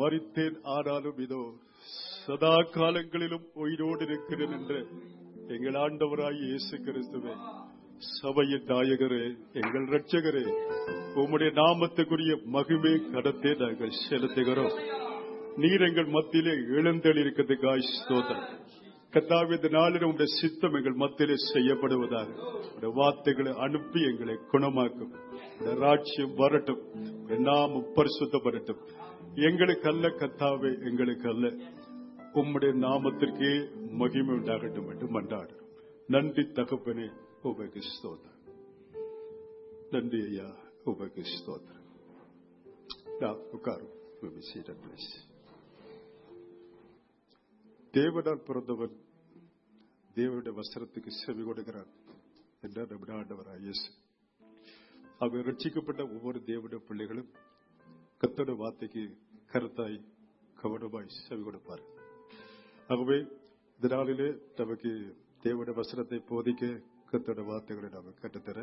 மறித்தேன் ஆனாலும் இதோ சதா காலங்களிலும் உயிரோடு இருக்கிறேன் என்று எங்கள் ஆண்டவராய் இயேசு கிறிஸ்துவே சபையின் நாயகரே எங்கள் இரட்சகரே உம்முடைய நாமத்துக்குரிய மகிமை கடத்தை நாங்கள் செலுத்துகிறோம் நீர் எங்கள் மத்தியிலே எழுந்தளிருக்கிறதுக்காய் ஸ்தோத்திரம் கத்தாவே இந்த நாளில் உடைய சித்தம் எங்கள் மத்தியிலே செய்யப்படுவதாக உடைய வார்த்தைகளை அனுப்பி எங்களை குணமாக்கும் உடைய ராட்சியம் வரட்டும் உடைய நாமம் பரிசுத்தப்படட்டும் எங்களுக்கு அல்ல கத்தாவே எங்களுக்கு அல்ல உம்முடைய நாமத்திற்கே மகிமை உண்டாகட்டும் என்று மன்றாடுறோம் நன்றி தகப்பனே உபக்கு ஸ்தோத்திரம் நன்றி ஐயா உபக்கு ஸ்தோத்திரம் நான் உட்காரும் We'll be seated, please. தேவனால் பிறந்தவன் தேவனுடைய வஸ்திரத்துக்கு செவி கொடுக்கிறான் என்றார் நம்முடைய ஆண்டவராய் இயேசு அவர் ரட்சிக்கப்பட்ட ஒவ்வொரு தேவனுடைய பிள்ளைகளும் கத்தோட வார்த்தைக்கு கருத்தாய் கவனமாய் செவி கொடுப்பார் ஆகவே இந்த நாளிலே நமக்கு தேவனுடைய வசனத்தை போதிக்க கத்தோட வார்த்தைகளை நாம் கற்றுத்தர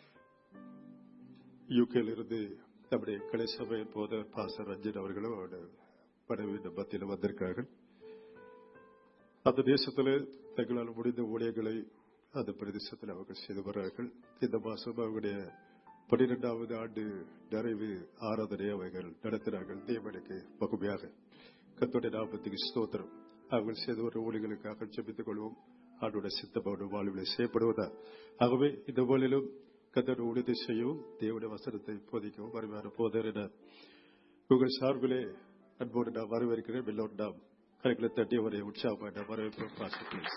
யூகேல இருந்து நம்முடைய கலை சபை போத பாசர் ரஞ்சன் அவர்களும் அவருடைய பதவி மத்தியில் வந்திருக்கார்கள் அந்த தேசத்தில் தங்களால் முடிந்த ஊழியர்களை அந்த பிரதேசத்தில் அவர்கள் செய்து வர்றார்கள் இந்த மாசம் அவருடைய பனிரெண்டாவது ஆண்டு நிறைவு ஆராதனை அவர்கள் நடத்தினார்கள் தேவனுக்கு மகுமையாக கத்தோடைய நாமத்துக்கு ஸ்தோத்திரம் அவர்கள் செய்த ஒரு ஊழியர்களுக்காக ஜெபித்துக் கொள்வோம் ஆண்டோட சித்தப்போட வாழ்வில் செய்யப்படுவதா ஆகவே இந்த போலிலும் கத்தோட ஊழியத்தை செய்யவும் தேவனுடைய வசனத்தை போதிக்கவும் வருவார போதர் என உங்கள் சார்பிலே அன்போடு நான் வரவேற்கிறேன் வெள்ளோடு நாம் கரைகளை தட்டி அவரை உற்சாகமாக வரவேற்போம் பாச ப்ளீஸ்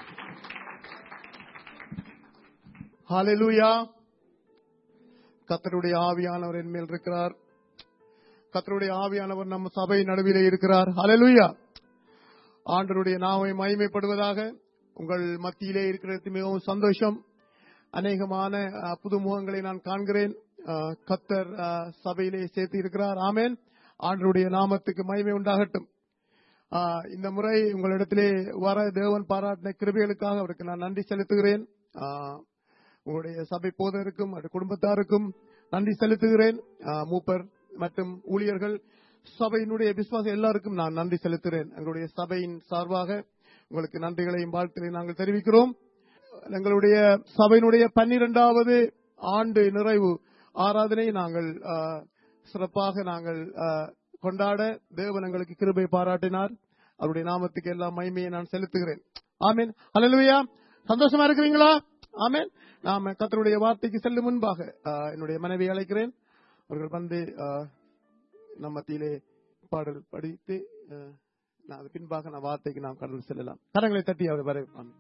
ஹalleluya கர்த்தருடைய ஆவியானவர் என் மேல் இருக்கிறார் கர்த்தருடைய ஆவியானவர் நம்ம சபை நடுவிலே இருக்கிறார் ஹalleluya ஆண்டவருடைய நாமை மகிமைப்படுவதாக உங்கள் மத்தியிலே இருக்கிறது மிகவும் சந்தோஷம் அநேகமான அஹ், புது முகங்களை நான் காண்கிறேன் அஹ், கர்த்தர் அஹ், சபையிலே சேர்த்து இருக்கிறார் ஆமென் ஆண்டவருடைய நாமத்துக்கு மகிமை உண்டாகட்டும் ஆஹ் இந்த முறை உங்களிடத்திலே வர தேவன் பாராட்டின கிருபைகளுக்காக அவருக்கு நான் நன்றி செலுத்துகிறேன் ஆஹ் உங்களுடைய சபை போதருக்கும் அவருடைய குடும்பத்தாருக்கும் நன்றி செலுத்துகிறேன் ஆஹ் மூப்பர் மற்றும் ஊழியர்கள் சபையினுடைய விசுவாசம் எல்லாருக்கும் நான் நன்றி செலுத்துகிறேன் எங்களுடைய சபையின் சார்பாக உங்களுக்கு நன்றிகளையும் வாழ்த்துக்களையும் நாங்கள் தெரிவிக்கிறோம் எங்களுடைய சபையினுடைய பன்னிரெண்டாவது ஆண்டு நிறைவு ஆராதனை நாங்கள் ஆஹ், சிறப்பாக நாங்கள் ஆஹ், கொண்டாட தேவன் எங்களுக்கு கிருபை பாராட்டினார் அவருடைய நாமத்துக்கு எல்லாம் மகிமையை நான் செலுத்துகிறேன் ஆமீன் ஹalleluya சந்தோஷமா இருக்கிறீங்களா ஆமீன் நாம கர்த்தருடைய வார்த்தைக்கு செல்லும் முன்பாக ஆஹ், என்னுடைய மனைவி அழைக்கிறேன் அவர்கள் வந்து ஆஹ், நம் மத்தியிலே பாடல் படித்து ஆஹ், நான் அது பின்பாக நான் வார்த்தைக்கு நாம் கடந்து செல்லலாம் கரங்களை தட்டி அவர் வர ஆமென்.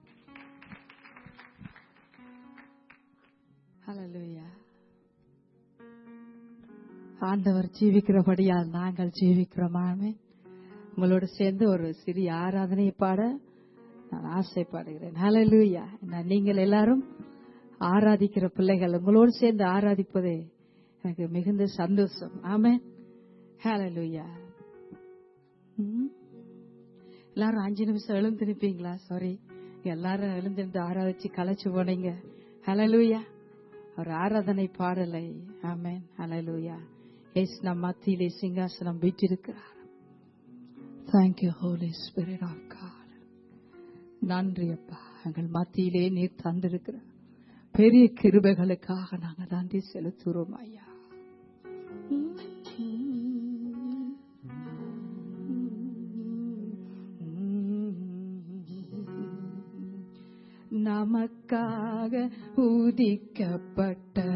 ஹalleluya ஆண்டவர் ஜீவிக்கிறபடியால் நாங்கள் ஜீவிக்கிறோம் ஆமென் உங்களோடு சேர்ந்து ஒரு சிறிய ஆராதனை பாட நான் ஆசைப்படுகிறேன் ஹalleluya நான் நீங்கள் எல்லாரும் ஆராதிக்கிற பிள்ளைகள் உங்களோடு சேர்ந்து ஆராதிப்பதே எனக்கு மிகுந்த சந்தோஷம் ஆமென் ஹalleluya ம். எல்லாரும் அஞ்சு நிமிஷம் எழுந்து நிப்பீங்களா சாரி எல்லாரும் எழுந்திருந்து ஆராதிச்சு கலைச்சு போனீங்க ஹalleluya ஒரு ஆராதனை பாடலை ஆமென் ஹalleluya இயேசு நம் மத்தியிலே சிங்காசனம் வீற்றிருக்கிறார் Thank you Holy Spirit of God நன்றி அப்பா எங்கள் மத்தியிலே நீர் தந்திருக்கிற பெரிய கிருபைகளுக்காக நாங்கள் நன்றி செலுத்துகிறோம் ஐயா நமக்காக உதிக்கப்பட்ட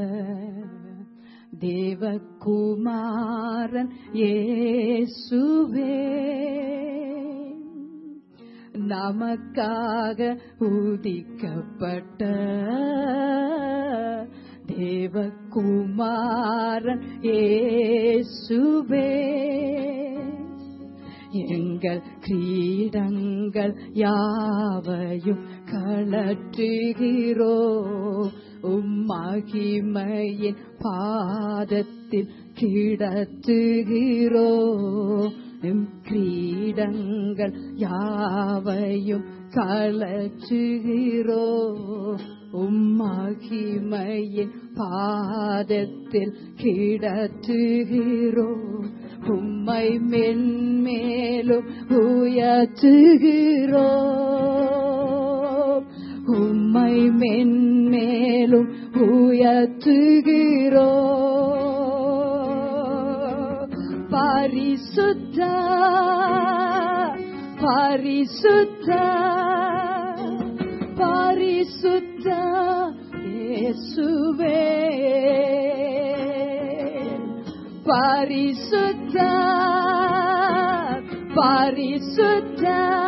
தேவகுமாரன் இயேசுவே நமக்காக உதிக்கப்பட்ட தேவகுமாரன் இயேசுவே எங்கள் கிரீடங்கள் யாவையும் கலற்றுகிறோ உம்மகிமையின் பாதத்தில் கிடத்துகிறோ எம் கிரீடங்கள் யாவையும் கலற்றுகிறோ உம்மகிமையின் பாதத்தில் கிடத்துகிறோ உம்மை மென்மேலும் உயர்த்துகிறோம் உம்மை மென்மேலும் உயர்த்துகிறோம் பரிசுத்த பரிசுத்த பரிசுத்த இயேசுவே பரிசுத்த பரிசுத்த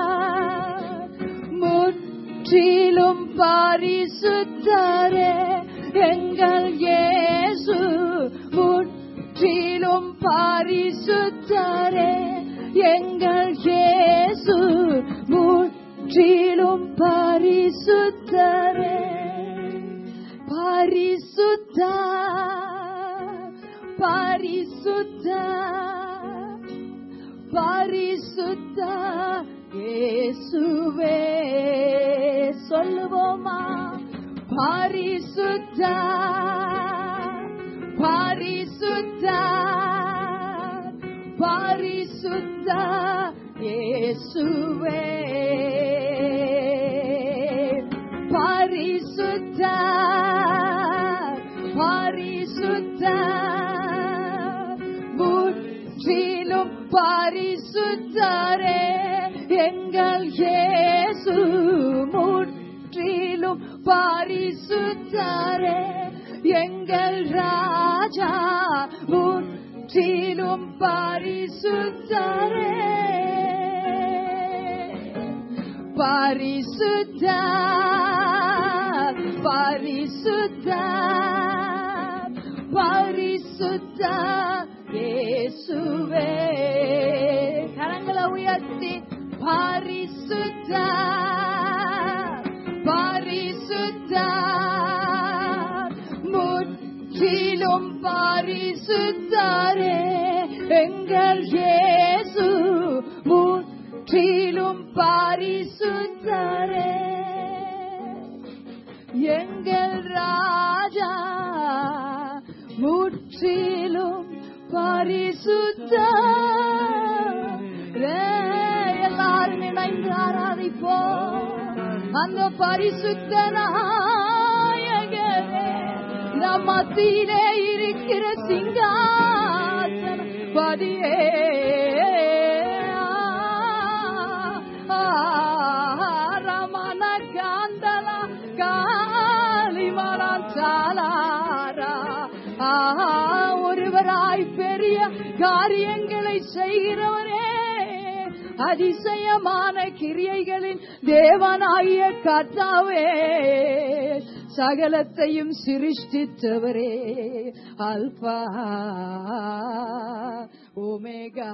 முற்றிலும் பரிசுத்தரே எங்கள் இயேசு முற்றிலும் பரிசுத்தரே எங்கள் இயேசு முற்றிலும் பரிசுத்தரே பரிசுத்த பரிசுத்த பரிசுத்த இயேசுவே சொல்லுவோமா பரிசுத்த பரிசுத்த பரிசுத்த இயேசுவே பரிசுத்த பரிசுத்த முற்றிலும் பரிசுத்தரே எங்கள் இயேசு முற்றிலும் பரிசுத்தரே எங்கள் ராஜா முற்றிலும் பரிசுத்தரே பரிசுத்த பரிசுத்த பரிசுத்த இயேசுவே கரங்களை உயர்த்தி பரிசுத்த பரிசுத்த முற்றிலும் பரிசுத்தரே எங்கள் இயேசு முற்றிலும் பரிசுத்தரே எங்கள் ராஜா முற்றிலும் பரிசுத்த எல்லாரும் இணைந்து ஆராதிப்போம் அந்த பரிசுத்த நாயகரே நம் மத்தியிலே இருக்கிற சிங்காசன பதியே ரமண காந்தல காலிமரம் சாலாரா ஆஹா ஒருவராய் பெரிய காரியங்களை செய்கிறவரே அதிசயமான கிரியைகளின் தேவனாகிய கர்த்தாவே சகலத்தையும் சிருஷ்டித்தவரே அல்பா ஓமேகா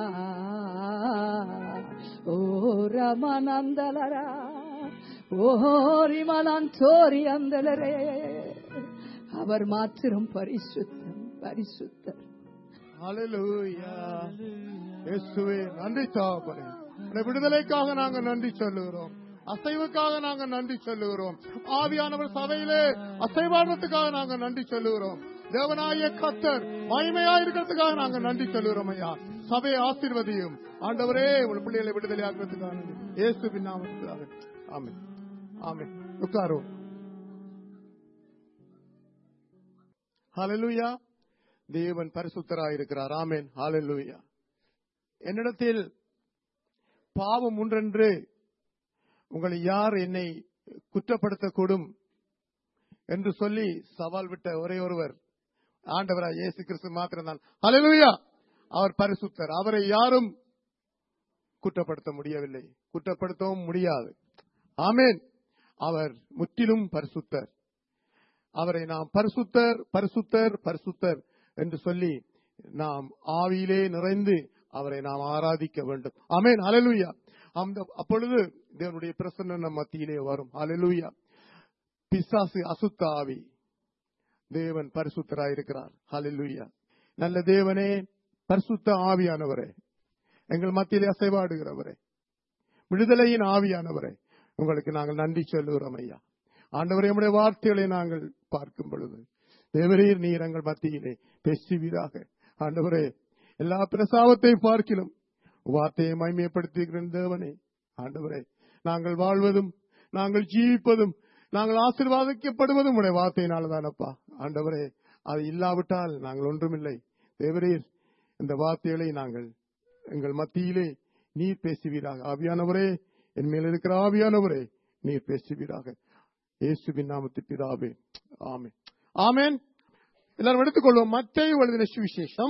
ஓ ரமனந்தலரா ஓ ரிமலந்தோரி அந்தலரே அவர் மாத்திரம் பரிசுத்தம் பரிசுத்தர் ஹalleluya இயேசுவே நன்றி தகப்பனே உடைய விடுதலைக்காக நாங்க நன்றி சொல்லுகிறோம் அசைவுக்காக நாங்க நன்றி சொல்லுகிறோம் ஆவியானவர் சபையிலே அசைவாடுறதுக்காக நாங்க நன்றி சொல்லுகிறோம் தேவனாய கத்தர் மகிமையா இருக்கிறதுக்காக நாங்க நன்றி சொல்லுகிறோம் ஐயா சபையை ஆசீர்வதியும் ஆண்டவரே உங்கள் பிள்ளைகளை விடுதலை ஆக்குறதுக்காக இயேசுவின் நாமத்துக்காக ஆமென் ஆமென் உட்காரும் ஹalleluya தேவன் பரிசுத்தராயிருக்கிறார் ஆமென் ஹalleluya என்னிடத்தில் பாவம் ஒன்றென்று உங்களை யார் என்னை குற்றப்படுத்தக்கூடும் என்று சொல்லி சவால் விட்ட ஒரே ஒருவர் ஆண்டவராய் இயேசு கிறிஸ்து மாத்திரம்தான் ஹalleluya அவர் பரிசுத்தர் அவரை யாரும் குற்றப்படுத்த முடியவில்லை குற்றப்படுத்தவும் முடியாது ஆமென் அவர் முற்றிலும் பரிசுத்தர் அவரை நாம் பரிசுத்தர் பரிசுத்தர் பரிசுத்தர் என்று சொல்லி நாம் ஆவியிலே நிறைந்து அவரை நாம் ஆராதிக்க வேண்டும் ஆமென் ஹalleluya அந்த அப்பொழுது தேவனுடைய பிரசன்னம் நம் மத்தியிலே வரும் ஹalleluya பிசாசு அசுத்த ஆவி தேவன் பரிசுத்தராயிருக்கிறார் ஹalleluya நல்ல தேவனே பரிசுத்த ஆவியானவரே எங்கள் மத்தியிலே அசைவாடுகிறவரே விடுதலையின் ஆவியானவரே உங்களுக்கு நாங்கள் நன்றி சொல்லுகிறோம் ஐயா ஆண்டவரே உடைய வார்த்தைகளை நாங்கள் பார்க்கும் பொழுது தேவரீர் நீர் எங்கள் மத்தியிலே பேசுவீராக ஆண்டவரே எல்லா பிரசாவத்தை பார்க்கிலும் வார்த்தையை மைமைப்படுத்துகிற தேவனே ஆண்டவரே நாங்கள் வாழ்வதும் நாங்கள் ஜீவிப்பதும் நாங்கள் ஆசீர்வாதிக்கப்படுவதும் உடைய வார்த்தையினால தானப்பா ஆண்டவரே அது இல்லாவிட்டால் நாங்கள் ஒன்றுமில்லை தேவரீர் இந்த வார்த்தைகளை நாங்கள் எங்கள் மத்தியிலே நீர் பேசுவீராக ஆவியானவரே என் மேல் இருக்கிற ஆவியானவரே நீர் பேசுவீராக இயேசுவின் நாமத்து பிதாவே ஆமென் ஆமென் எல்லாரும் எடுத்துக்கொள்வோம் மத்திய எழுதின சுவிசேஷம்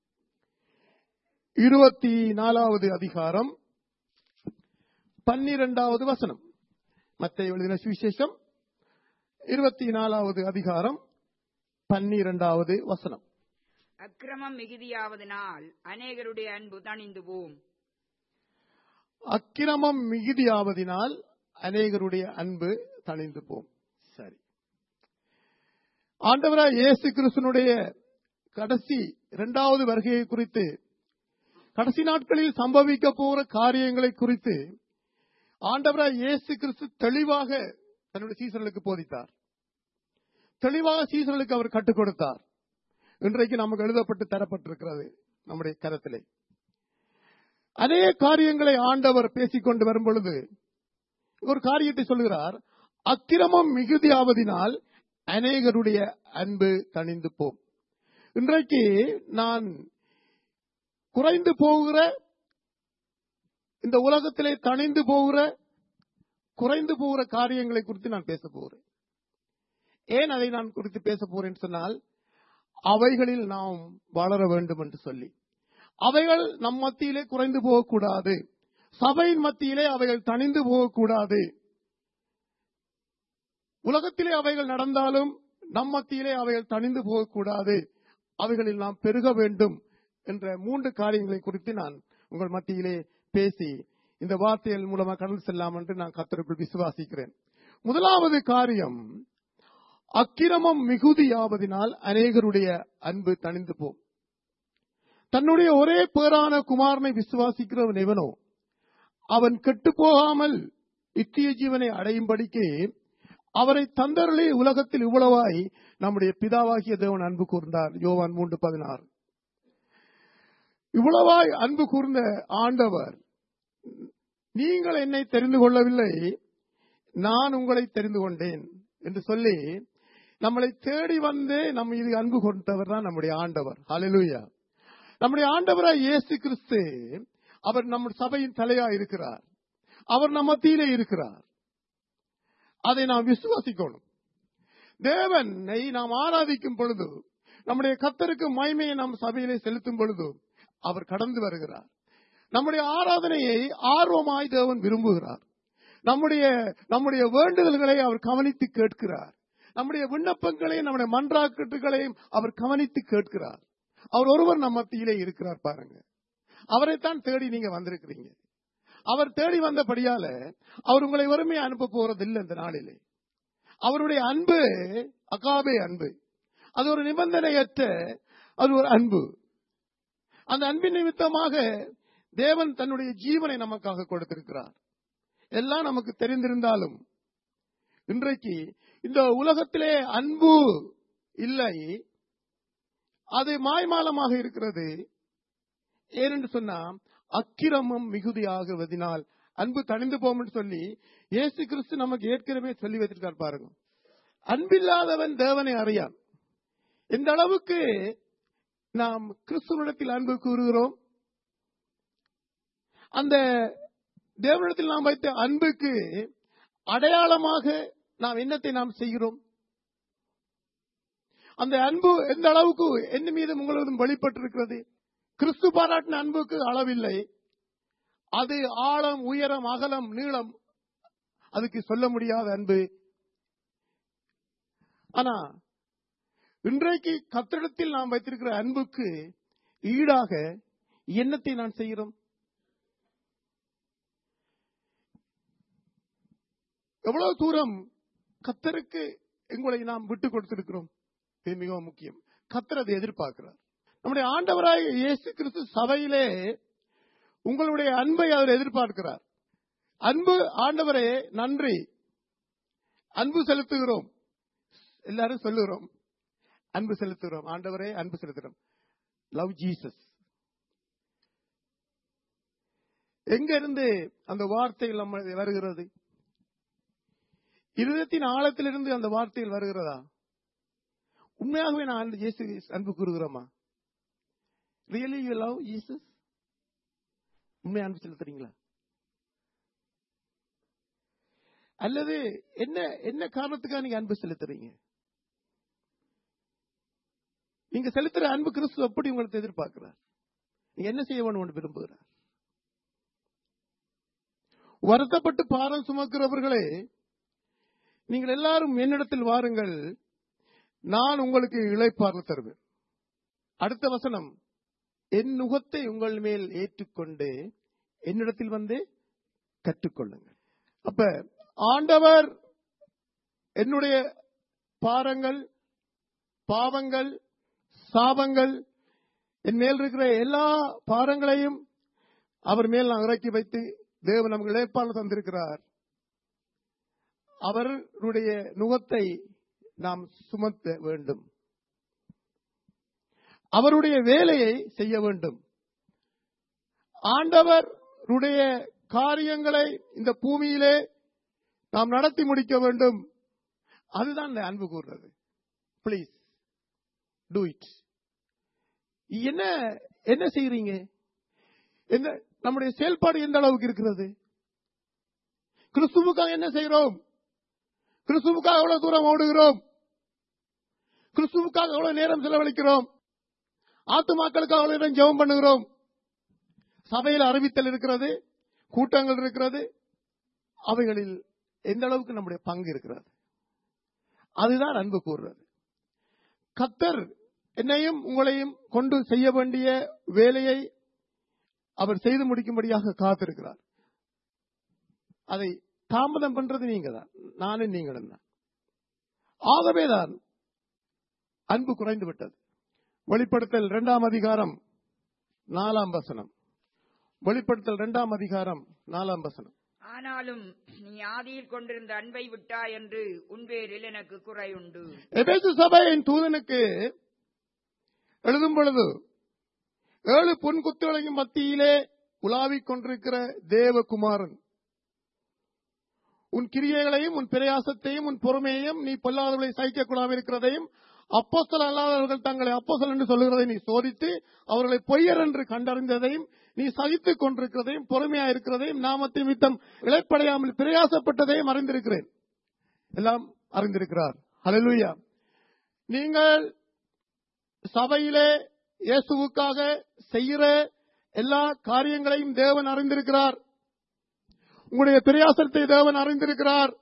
இருபத்தி நாலாவது அதிகாரம் பன்னிரெண்டாவது வசனம் மத்திய எழுதின சுவிசேஷம் இருபத்தி நாலாவது அதிகாரம் பன்னிரெண்டாவது வசனம் அக்கிரமம் மிகுதியாவதனால் அநேகருடைய அன்பு தணிந்து போம் அக்கிரமம் மிகுதியாவதினால் அநேகருடைய அன்பு தணிந்து போம் சரி ஆண்டவராய் இயேசு கிறிஸ்துனுடைய கடைசி இரண்டாவது வருகையை குறித்து கடைசி நாட்களில் சம்பவிக்க போற காரியங்களை குறித்து ஆண்டவராய் இயேசு கிறிஸ்து தெளிவாக தன்னுடைய சீசர்களுக்கு போதித்தார் தெளிவாக சீசர்களுக்கு அவர் கற்றுக் கொடுத்தார் இன்றைக்கு நமக்கு எழுதப்பட்டு தரப்பட்டிருக்கிறது நம்முடைய கரத்திலே அதே காரியங்களை ஆண்டவர் பேசிக்கொண்டு வரும் பொழுது ஒரு காரியத்தை சொல்லுகிறார் அக்கிரமம் மிகுதியாவதினால் அநேகருடைய அன்பு தணிந்து போம் இன்றைக்கு நான் குறைந்து போகிற இந்த உலகத்திலே தணிந்து போகிற குறைந்து போகிற காரியங்களை குறித்து நான் பேச போகிறேன் ஏன் அதை நான் குறித்து பேச போறேன் சொன்னால் அவைகளில் நாம் வளர வேண்டும் என்று சொல்லி அவைகள் நம் மத்தியிலே குறைந்து போகக்கூடாது சபையின் மத்தியிலே அவைகள் தணிந்து போகக்கூடாது உலகத்திலே அவைகள் நடந்தாலும் நம் மத்தியிலே அவைகள் தணிந்து போகக்கூடாது அவைகளில் நாம் பெருக வேண்டும் என்ற மூன்று காரியங்களை குறித்து நான் உங்கள் மத்தியிலே பேசி இந்த வார்த்தைகள் மூலமாக கடந்து செல்லாம் என்று நான் கத்தருக்குள் விசுவாசிக்கிறேன் முதலாவது காரியம் அக்கிரமம் மிகுதியாவதினால் அநேகருடைய அன்பு தணிந்து போம் தன்னுடைய ஒரே பேரான குமாரனை விசுவாசிக்கிறவன் எவனோ அவன் கெட்டு போகாமல் நித்திய ஜீவனை அடையும்படிக்கு அவரை தந்தருளே உலகத்தில் இவ்வளவாய் நம்முடைய பிதாவாகிய தேவன் அன்பு கூர்ந்தார் யோவான் மூன்று பதினாறு இவ்வளவாய் அன்பு கூர்ந்த ஆண்டவர் நீங்கள் என்னை தெரிந்து கொள்ளவில்லை நான் உங்களை தெரிந்து கொண்டேன் என்று சொல்லி நம்மளை தேடி வந்து நம்ம இது அன்பு கொண்டவர் தான் நம்முடைய ஆண்டவர் ஹalleluya நம்முடைய ஆண்டவராய் இயேசு கிறிஸ்து அவர் நம்ம சபையின் தலையா இருக்கிறார் அவர் நம்ம மத்தியிலே இருக்கிறார் அதை நாம் விசுவாசிக்கணும் தேவனை நாம் ஆராதிக்கும் பொழுது நம்முடைய கத்தருக்கு மகிமையை நாம் சபையிலே செலுத்தும் பொழுது அவர் கடந்து வருகிறார் நம்முடைய ஆராதனையை ஆர்வமாய் தேவன் விரும்புகிறார் நம்முடைய நம்முடைய வேண்டுதல்களை அவர் கவனித்து கேட்கிறார் நம்முடைய விண்ணப்பங்களையும் நம்முடைய மன்றாக்கட்டுகளையும் அவர் கவனித்து கேட்கிறார் அவர் ஒருவர் நம்ம மத்தியிலே இருக்கிறார் பாருங்க அவரைத்தான் தேடி நீங்க வந்திருக்கிறீங்க அவர் தேடி வந்தபடியால அவர் உங்களை வறுமையை அனுப்ப போறதில்லை இந்த நாளிலே அவருடைய அன்பு அகாபே அன்பு அது ஒரு நிபந்தனையற்ற அது ஒரு அன்பு அந்த அன்பின் நிமித்தமாக தேவன் தன்னுடைய ஜீவனை நமக்காக கொடுத்திருக்கிறார் எல்லாம் நமக்கு தெரிந்திருந்தாலும் இன்றைக்கு இந்த உலகத்திலே அன்பு இல்லை அது மாய்மாலமாக இருக்கிறது ஏனென்று சொன்னா அக்கிரமம் மிகுதியாகுவதனால் அன்பு தணிந்து போம் சொல்லி இயேசு கிறிஸ்து நமக்கு ஏற்கனவே சொல்லி வைத்திருக்கார் பாருங்க அன்பில்லாதவன் தேவனை அறியான் எந்த அளவுக்கு நாம் கிறிஸ்துவனிடத்தில் அன்பு கூறுகிறோம் அந்த தேவனிடத்தில் நாம் வைத்த அன்புக்கு அடையாளமாக நாம் என்னத்தை நாம் செய்கிறோம் அந்த அன்பு எந்த அளவுக்கு என்ன மீது உங்களதும் வெளிப்பட்டிருக்கிறது கிறிஸ்து பாராட்டின அன்புக்கு அளவில்லை அது ஆழம் உயரம் அகலம் நீளம் அதுக்கு சொல்ல முடியாத அன்பு ஆனா இன்றைக்கு கத்திடத்தில் நாம் வைத்திருக்கிற அன்புக்கு ஈடாக என்னத்தை நான் செய்கிறோம் எவ்வளவு தூரம் கத்தருக்கு எங்களை நாம் விட்டு கொடுத்திருக்கிறோம் இது மிகவும் முக்கியம் கத்தர் அதை எதிர்பார்க்கிறார் நம்முடைய ஆண்டவராய் இயேசு கிறிஸ்து சபையிலே உங்களுடைய அன்பை அவர் எதிர்பார்க்கிறார் அன்பு ஆண்டவரே நன்றி அன்பு செலுத்துகிறோம் எல்லாரும் சொல்லுகிறோம் அன்பு செலுத்துகிறோம் ஆண்டவரே அன்பு செலுத்துகிறோம் லவ் ஜீசஸ் எங்க இருந்து அந்த வார்த்தைகள் நம்ம வருகிறது இருதயத்தின் ஆழத்திலிருந்து அந்த வார்த்தைகள் வருகிறதா உண்மையாகவே நான் அந்த இயேசு அன்பு கூறுகிறோமா ரியலி யூ லவ் ஜீசஸ் உண்மை அன்பு செலுத்துறீங்களா அல்லது என்ன என்ன காரணத்துக்காக நீங்க அன்பு செலுத்துறீங்க நீங்க செலுத்துற அன்பு கிறிஸ்து எப்படி உங்களுக்கு எதிர்பார்க்கிறார் நீங்க என்ன செய்ய வேணும் என்று விரும்புகிறார் வருத்தப்பட்டு பாரம் சுமக்கிறவர்களே நீங்கள் எல்லாரும் என்னிடத்தில் வாருங்கள் நான் உங்களுக்கு இளைப்பார்ல தருவேன் அடுத்த வசனம் என் நுகத்தை உங்கள் மேல் ஏற்றுக்கொண்டு என்னிடத்தில் வந்து கற்றுக்கொள்ளுங்கள் அப்ப ஆண்டவர் என்னுடைய பாரங்கள் பாவங்கள் சாபங்கள் என் மேல் இருக்கிற எல்லா பாரங்களையும் அவர் மேல் நான் இறக்கி வைத்து தேவன் நமக்கு இழைப்பால் தந்திருக்கிறார் அவருடைய நுகத்தை நாம் சுமத்த வேண்டும் அவருடைய வேலையை செய்ய வேண்டும் ஆண்டவருடைய காரியங்களை இந்த பூமியிலே நாம் நடத்தி முடிக்க வேண்டும் அதுதான் இந்த அன்பு கூறுறது ப்ளீஸ் டூ இட் என்ன என்ன செய்யறீங்க என்ன நம்முடைய செயல்பாடு எந்த அளவுக்கு இருக்கிறது கிறிஸ்துவுக்காக என்ன செய்கிறோம் கிறிஸ்துவுக்காக எவ்வளவு தூரம் ஓடுகிறோம் கிறிஸ்துவுக்காக எவ்வளவு நேரம் செலவழிக்கிறோம் ஆத்துமாக்களுக்காக எவ்வளவு நேரம் ஜெபம் பண்ணுகிறோம் சபையில் அறிவித்தல் இருக்கிறது கூட்டங்கள் இருக்கிறது அவைகளில் எந்த அளவுக்கு நம்முடைய பங்கு இருக்கிறது அதுதான் அன்பு கூறுறது கத்தர் என்னையும் உங்களையும் கொண்டு செய்ய வேண்டிய வேலையை அவர் செய்து முடிக்கும்படியாக காத்திருக்கிறார் அதை தாமதம் பண்றது நீங்க தான் நானும் நீங்களும் தான் ஆகவேதான் அன்பு குறைந்து விட்டது வெளிப்படுத்தல் இரண்டாம் அதிகாரம் நாலாம் வசனம் வெளிப்படுத்தல் இரண்டாம் அதிகாரம் நாலாம் வசனம் ஆனாலும் நீ ஆதியில் கொண்டிருந்த அன்பை விட்டாய் என்று உன் பேரில் எனக்கு குறையுண்டு எபேசு சபையின் தூதனுக்கு எழுதும் பொழுது ஏழு பொன் குத்துகளையும் மத்தியிலே உலாவிக் கொண்டிருக்கிற தேவகுமாரன் உன் கிரியைகளையும் உன் பிரயாசத்தையும் உன் பொறுமையையும் நீ பொல்லாதவர்களை சகிக்கக்கூடாமல் இருக்கிறதையும் அப்போஸ்தல அல்லாதவர்கள் தங்களை அப்போஸ்தலர் என்று சொல்லுகிறதை நீ சோதித்து அவர்களை பொய்யர் என்று கண்டறிந்ததையும் நீ சகித்துக் கொண்டிருக்கிறதையும் பொறுமையா இருக்கிறதையும் நாமத்தை மித்தம் இழைப்படையாமல் பிரயாசப்பட்டதையும் அறிந்திருக்கிறேன் எல்லாம் அறிந்திருக்கிறார் ஹalleluya நீங்கள் சபையிலே இயேசுவுக்காக செய்கிற எல்லா காரியங்களையும் தேவன் அறிந்திருக்கிறார் உங்களுடைய பிரயாசத்தை தேவன் அறிந்திருக்கிறார்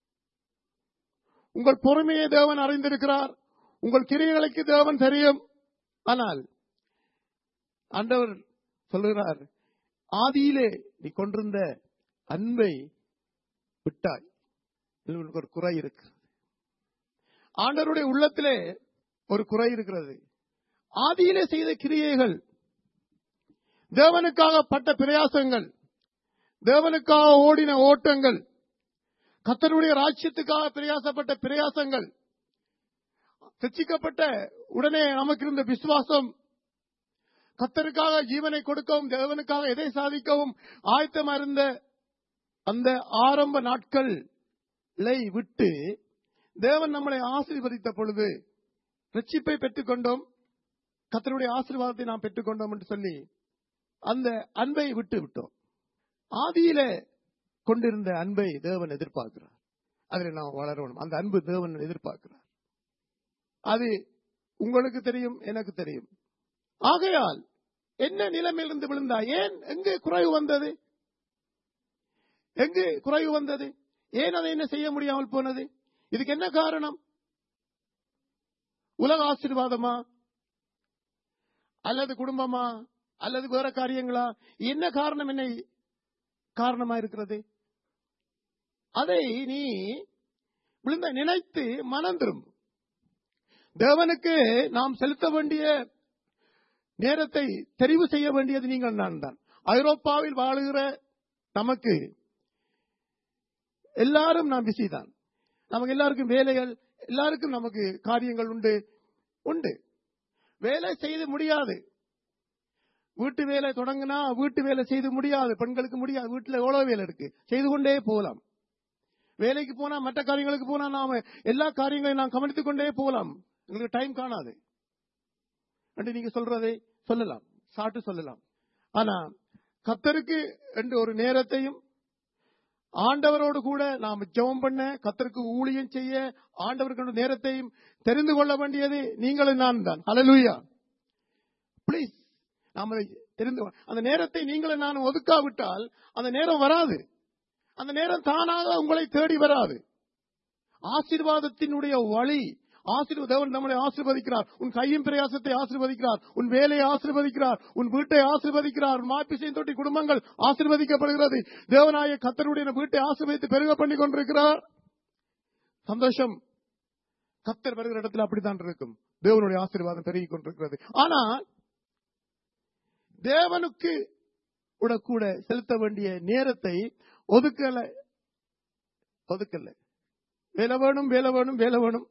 உங்கள் பொறுமையை தேவன் அறிந்திருக்கிறார் உங்கள் கிரியைகளுக்கு தேவன் தெரியும் ஆனால் ஆண்டவர் சொல்லுகிறார் ஆதியிலே நீ கொண்டிருந்த அன்பை விட்டாய் இதில் உனக்கு ஒரு குறை இருக்கிறது ஆண்டவருடைய உள்ளத்திலே ஒரு குறை இருக்கிறது ஆதியிலே செய்த கிரியைகள் தேவனுக்காக பட்ட பிரயாசங்கள் தேவனுக்காக ஓடின ஓட்டங்கள் கத்தருடைய ராஜ்யத்துக்காக பிரயாசப்பட்ட பிரயாசங்கள் ரட்சிக்கப்பட்ட உடனே நமக்கு இருந்த விசுவாசம் கத்தருக்காக ஜீவனை கொடுக்கவும் தேவனுக்காக எதை சாதிக்கவும் ஆயத்தமா இருந்த அந்த ஆரம்ப நாட்களை விட்டு தேவன் நம்மளை ஆசீர்வதித்த பொழுது ரட்சிப்பை பெற்றுக்கொண்டோம் கத்தருடைய ஆசீர்வாதத்தை நாம் பெற்றுக்கொண்டோம் என்று சொல்லி அந்த அன்பை விட்டு விட்டோம் ஆதியில கொண்டிருந்த அன்பை தேவன் எதிர்பார்க்கிறார் அதில் நாம் வளரணும் அந்த அன்பு தேவன் எதிர்பார்க்கிறார் அது உங்களுக்கு தெரியும் எனக்கு தெரியும் ஆகையால் என்ன நிலைமையிலிருந்து விழுந்தா ஏன் எங்கே குறைவு வந்தது எங்கு குறைவு வந்தது ஏன் அதை என்ன செய்ய முடியாமல் போனது இதுக்கு என்ன காரணம் உலக ஆசீர்வாதமா அல்லது குடும்பமா அல்லது வேற காரியங்களா என்ன காரணம் என்ன காரணமா இருக்கிறது அதை நீ விழுந்த நினைத்து மனம் திரும்பும் தேவனுக்கு நாம் செலுத்த வேண்டிய நேரத்தை தெரிவு செய்ய வேண்டியது நீங்கள் நான் தான் ஐரோப்பாவில் வாழுகிற நமக்கு எல்லாரும் நாம் பிஸி தான் நமக்கு எல்லாருக்கும் வேலைகள் எல்லாருக்கும் நமக்கு காரியங்கள் உண்டு உண்டு வேலை செய்து முடியாது வீட்டு வேலை தொடங்கினா வீட்டு வேலை செய்து முடியாது பெண்களுக்கு முடியாது வீட்டுல எவ்வளவு வேலை இருக்கு செய்து கொண்டே போகலாம் வேலைக்கு போனா மற்ற காரியங்களுக்கு போனா நாம எல்லா காரியங்களையும் நாம் கவனித்துக் கொண்டே போகலாம் எங்களுக்கு டைம் காணாது என்று நீங்க சொல்றதை சொல்லலாம் சாட்டு சொல்லலாம் ஆனா கத்தருக்கு என்று ஒரு நேரத்தையும் ஆண்டவரோடு கூட நாம் ஜெபம் பண்ண கத்தருக்கு ஊழியம் செய்ய ஆண்டவருக்கு ஒரு நேரத்தையும் தெரிந்து கொள்ள வேண்டியது நீங்களும் நான் தான் ஹalleluya ப்ளீஸ் நாம் அதை தெரிந்து கொள்ள- அந்த நேரத்தை நீங்களும் நான் ஒதுக்காவிட்டால் அந்த நேரம் வராது அந்த நேரம் தானாக உங்களை தேடி வராது ஆசீர்வாதத்தினுடைய வழி ஆசீர்வ தேவன் நம்மளை ஆசீர்வதிக்கிறார் உன் கையின் பிரயாசத்தை ஆசீர்வதிக்கிறார் உன் வேலையை ஆசீர்வதிக்கிறார் உன் வீட்டை ஆசீர்வதிக்கிறார் உன் மாப்பிசையும் தொட்டி குடும்பங்கள் ஆசீர்வதிக்கப்படுகிறது தேவனாய கத்தருடைய வீட்டை ஆசீர்வதித்து பெருக பண்ணி கொண்டிருக்கிறார் சந்தோஷம் கத்தர் வருகிற இடத்துல அப்படித்தான் இருக்கும் தேவனுடைய ஆசீர்வாதம் பெருகி கொண்டிருக்கிறது ஆனால் தேவனுக்கு கூட கூட செலுத்த வேண்டிய நேரத்தை ஒதுக்கல ஒதுக்கல வேலை வேணும் வேலை வேணும் வேலை வேணும்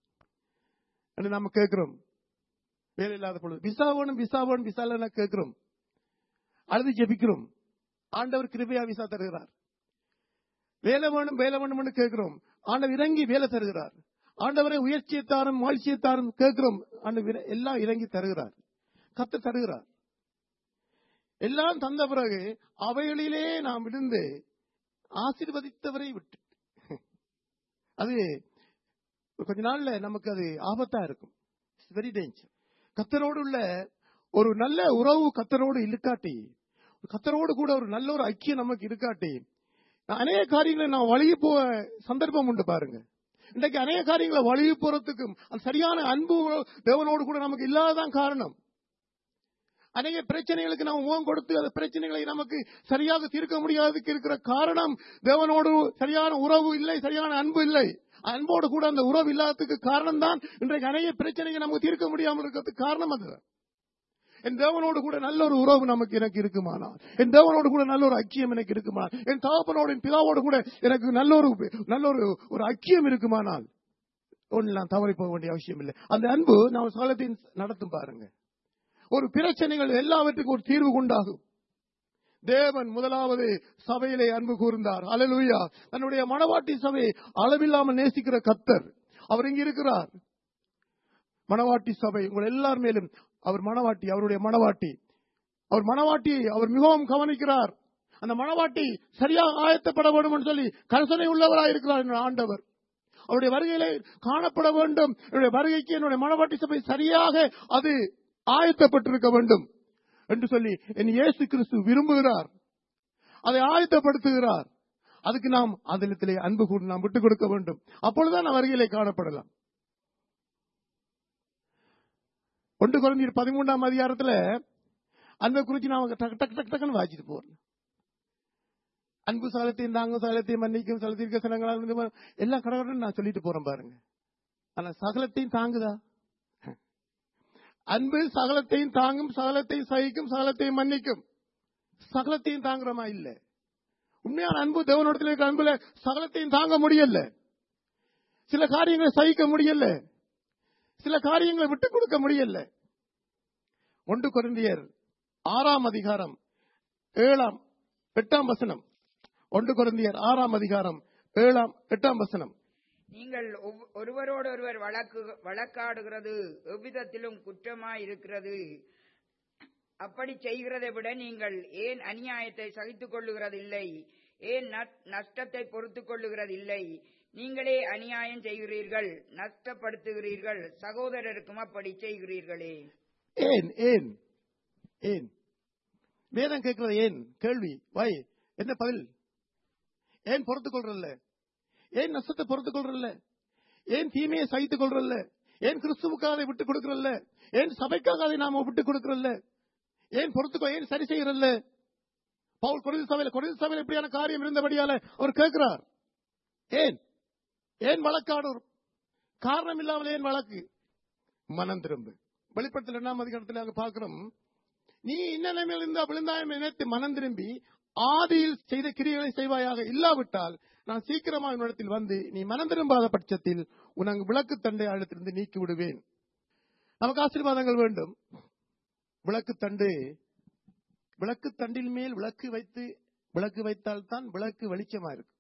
என்று நாம கேட்கிறோம் வேலை இல்லாத பொழுது விசா வேணும் விசா வேணும் விசா இல்லைன்னா கேட்கிறோம் அழுது ஜெபிக்கிறோம் ஆண்டவர் கிருபையா விசா தருகிறார் வேலை வேணும் வேலை வேணும்னு கேட்கிறோம் ஆண்டவர் இறங்கி வேலை தருகிறார் ஆண்டவரை உயர்ச்சியை தாரும் வாழ்ச்சியை தாரும் கேட்கிறோம் ஆண்டவர் எல்லாம் இறங்கி தருகிறார் கத்து தருகிறார் எல்லாம் தந்த பிறகு அவைகளிலே நாம் விழுந்து ஆசீர்வதித்தவரை விட்டு அது கொஞ்ச நாள்ல நமக்கு அது ஆபத்தா இருக்கும் வெரி டேஞ்சர் கத்தரோடு உள்ள ஒரு நல்ல உறவு கத்தரோடு இழுக்காட்டி கத்தரோடு கூட ஒரு நல்ல ஒரு ஐக்கியம் நமக்கு இருக்காட்டி அநேக காரியங்களை நான் வழி போக சந்தர்ப்பம் உண்டு பாருங்க இன்றைக்கு அநேக காரியங்களை வழி போறதுக்கும் அந்த சரியான அன்பு தேவனோடு கூட நமக்கு இல்லாததான் காரணம் அநேக பிரச்சனைகளுக்கு நாம் முகம் கொடுத்து அந்த பிரச்சனைகளை நமக்கு சரியாக தீர்க்க முடியாததுக்கு இருக்கிற காரணம் தேவனோடு சரியான உறவு இல்லை சரியான அன்பு இல்லை அன்போடு கூட அந்த உறவு இல்லாததுக்கு காரணம் தான் இன்றைக்கு அநேக பிரச்சனைகள் நமக்கு தீர்க்க முடியாமல் இருக்கிறதுக்கு காரணம் அது என் தேவனோடு கூட நல்ல ஒரு உறவு நமக்கு எனக்கு இருக்குமானால் என் தேவனோடு கூட நல்ல ஒரு ஐக்கியம் எனக்கு இருக்குமானால் என் தகப்பனோடு என் பிதாவோடு கூட எனக்கு நல்ல ஒரு நல்ல ஒரு ஒரு ஐக்கியம் இருக்குமானால் ஒன்றுலாம் தவறி போக வேண்டிய அவசியம் இல்லை அந்த அன்பு நம்ம காலத்தையும் நடத்தும் பாருங்க ஒரு பிரச்சனைகள் எல்லாவற்றுக்கும் ஒரு தீர்வு உண்டாகும் தேவன் முதலாவது சபையிலே அன்பு கூர்ந்தார் அலலுயா தன்னுடைய மணவாட்டி சபை அளவில்லாமல் நேசிக்கிற கத்தர் அவர் இங்க இருக்கிறார் மணவாட்டி சபை உங்கள் எல்லார் மேலும் அவர் மணவாட்டி அவருடைய மணவாட்டி அவர் மணவாட்டியை அவர் மிகவும் கவனிக்கிறார் அந்த மணவாட்டி சரியாக ஆயத்தப்பட வேண்டும் என்று சொல்லி கரசனை உள்ளவராக இருக்கிறார் என்ற ஆண்டவர் அவருடைய வருகையிலே காணப்பட வேண்டும் என்னுடைய வருகைக்கு என்னுடைய மணவாட்டி சபை சரியாக அது ஆயத்தப்பட்டிருக்க வேண்டும் என்று சொல்லி என் இயேசு கிறிஸ்து விரும்புகிறார் அதை ஆயத்தப்படுத்துகிறார் அதுக்கு நாம் அதிலத்திலே அன்பு கூட நாம் விட்டுக் கொடுக்க வேண்டும் அப்பொழுதுதான் வருகையிலே காணப்படலாம் ஒன்று குறைஞ்சீர் பதிமூன்றாம் அதிகாரத்துல அன்பை குறிச்சு நான் டக் டக் டக் டக்குன்னு வாசிட்டு போறேன் அன்பு சகலத்தையும் தாங்கும் சகலத்தையும் மன்னிக்கும் சகலத்திற்கு சனங்களாக எல்லாம் கடவுள் நான் சொல்லிட்டு போறேன் பாருங்க ஆனா சகலத்தையும் தாங்குதா அன்பு சகலத்தையும் தாங்கும் சகலத்தையும் சகிக்கும் சகலத்தையும் மன்னிக்கும் சகலத்தையும் தாங்குறமா இல்ல உண்மையான அன்பு தேவனிடத்தில் இருக்கிற அன்புல சகலத்தையும் தாங்க முடியல சில காரியங்களை சகிக்க முடியல சில காரியங்களை விட்டுக் கொடுக்க முடியல ஒன்று குருந்தியர் ஆறாம் அதிகாரம் ஏழாம் எட்டாம் வசனம் ஒன்று குருந்தியர் ஆறாம் அதிகாரம் ஏழாம் எட்டாம் வசனம் நீங்கள் ஒவ்- ஒருவரோடொருவர் வழக்கு வழக்காடுகிறது எவ்விதத்திலும் குற்றமாயிருக்கிறது அப்படி செய்கிறதை விட நீங்கள் ஏன் அநியாயத்தை சகித்துக் கொள்ளுகிறதில்லை ஏன் நட்- நஷ்டத்தை பொறுத்துக் கொள்ளுகிறதில்லை நீங்களே அநியாயம் செய்கிறீர்கள் நஷ்டப்படுத்துகிறீர்கள் சகோதரருக்கும் அப்படி செய்கிறீர்களே ஏன் ஏன் ஏன் வேதம் கேட்கிறது ஏன் கேள்வி வை என்ன பதில் ஏன் பொறுத்துக் கொள்றல்ல ஏன் நஷ்டத்தை பொறுத்துக் கொள்றல்ல ஏன் தீமையை சகித்துக் கொள்றல்ல ஏன் கிறிஸ்துவுக்காக அதை விட்டுக் கொடுக்கறல்ல ஏன் சபைக்காக அதை நாம விட்டுக் கொடுக்கறல்ல ஏன் பொறுத்துக்கோ ஏன் சரி செய்யறல்ல பவுல் குறைந்த சபையில குறைந்த சபையில இப்படியான காரியம் இருந்தபடியால அவர் கேட்கிறார் ஏன் ஏன் வழக்காடு காரணம் இல்லாமல் ஏன் வழக்கு மனம் திரும்பு வெளிப்படத்தில் இரண்டாம் அதிகாரத்தில் அங்க பார்க்கிறோம் நீ இன்ன நிலைமையில் இருந்தா விழுந்தாயம் நினைத்து மனம் திரும்பி ஆதியில் செய்த கிரியைகளை செய்வாயாக இல்லாவிட்டால் நான் சீக்கிரமாக உன்னிடத்தில் வந்து நீ மனம் திரும்பாத பட்சத்தில் உனக்கு விளக்கு தண்டை அழுத்திருந்து நீக்கி விடுவேன் நமக்கு ஆசீர்வாதங்கள் வேண்டும் விளக்கு தண்டு விளக்கு தண்டில் மேல் விளக்கு வைத்து விளக்கு வைத்தால் தான் விளக்கு வெளிச்சமா இருக்கும்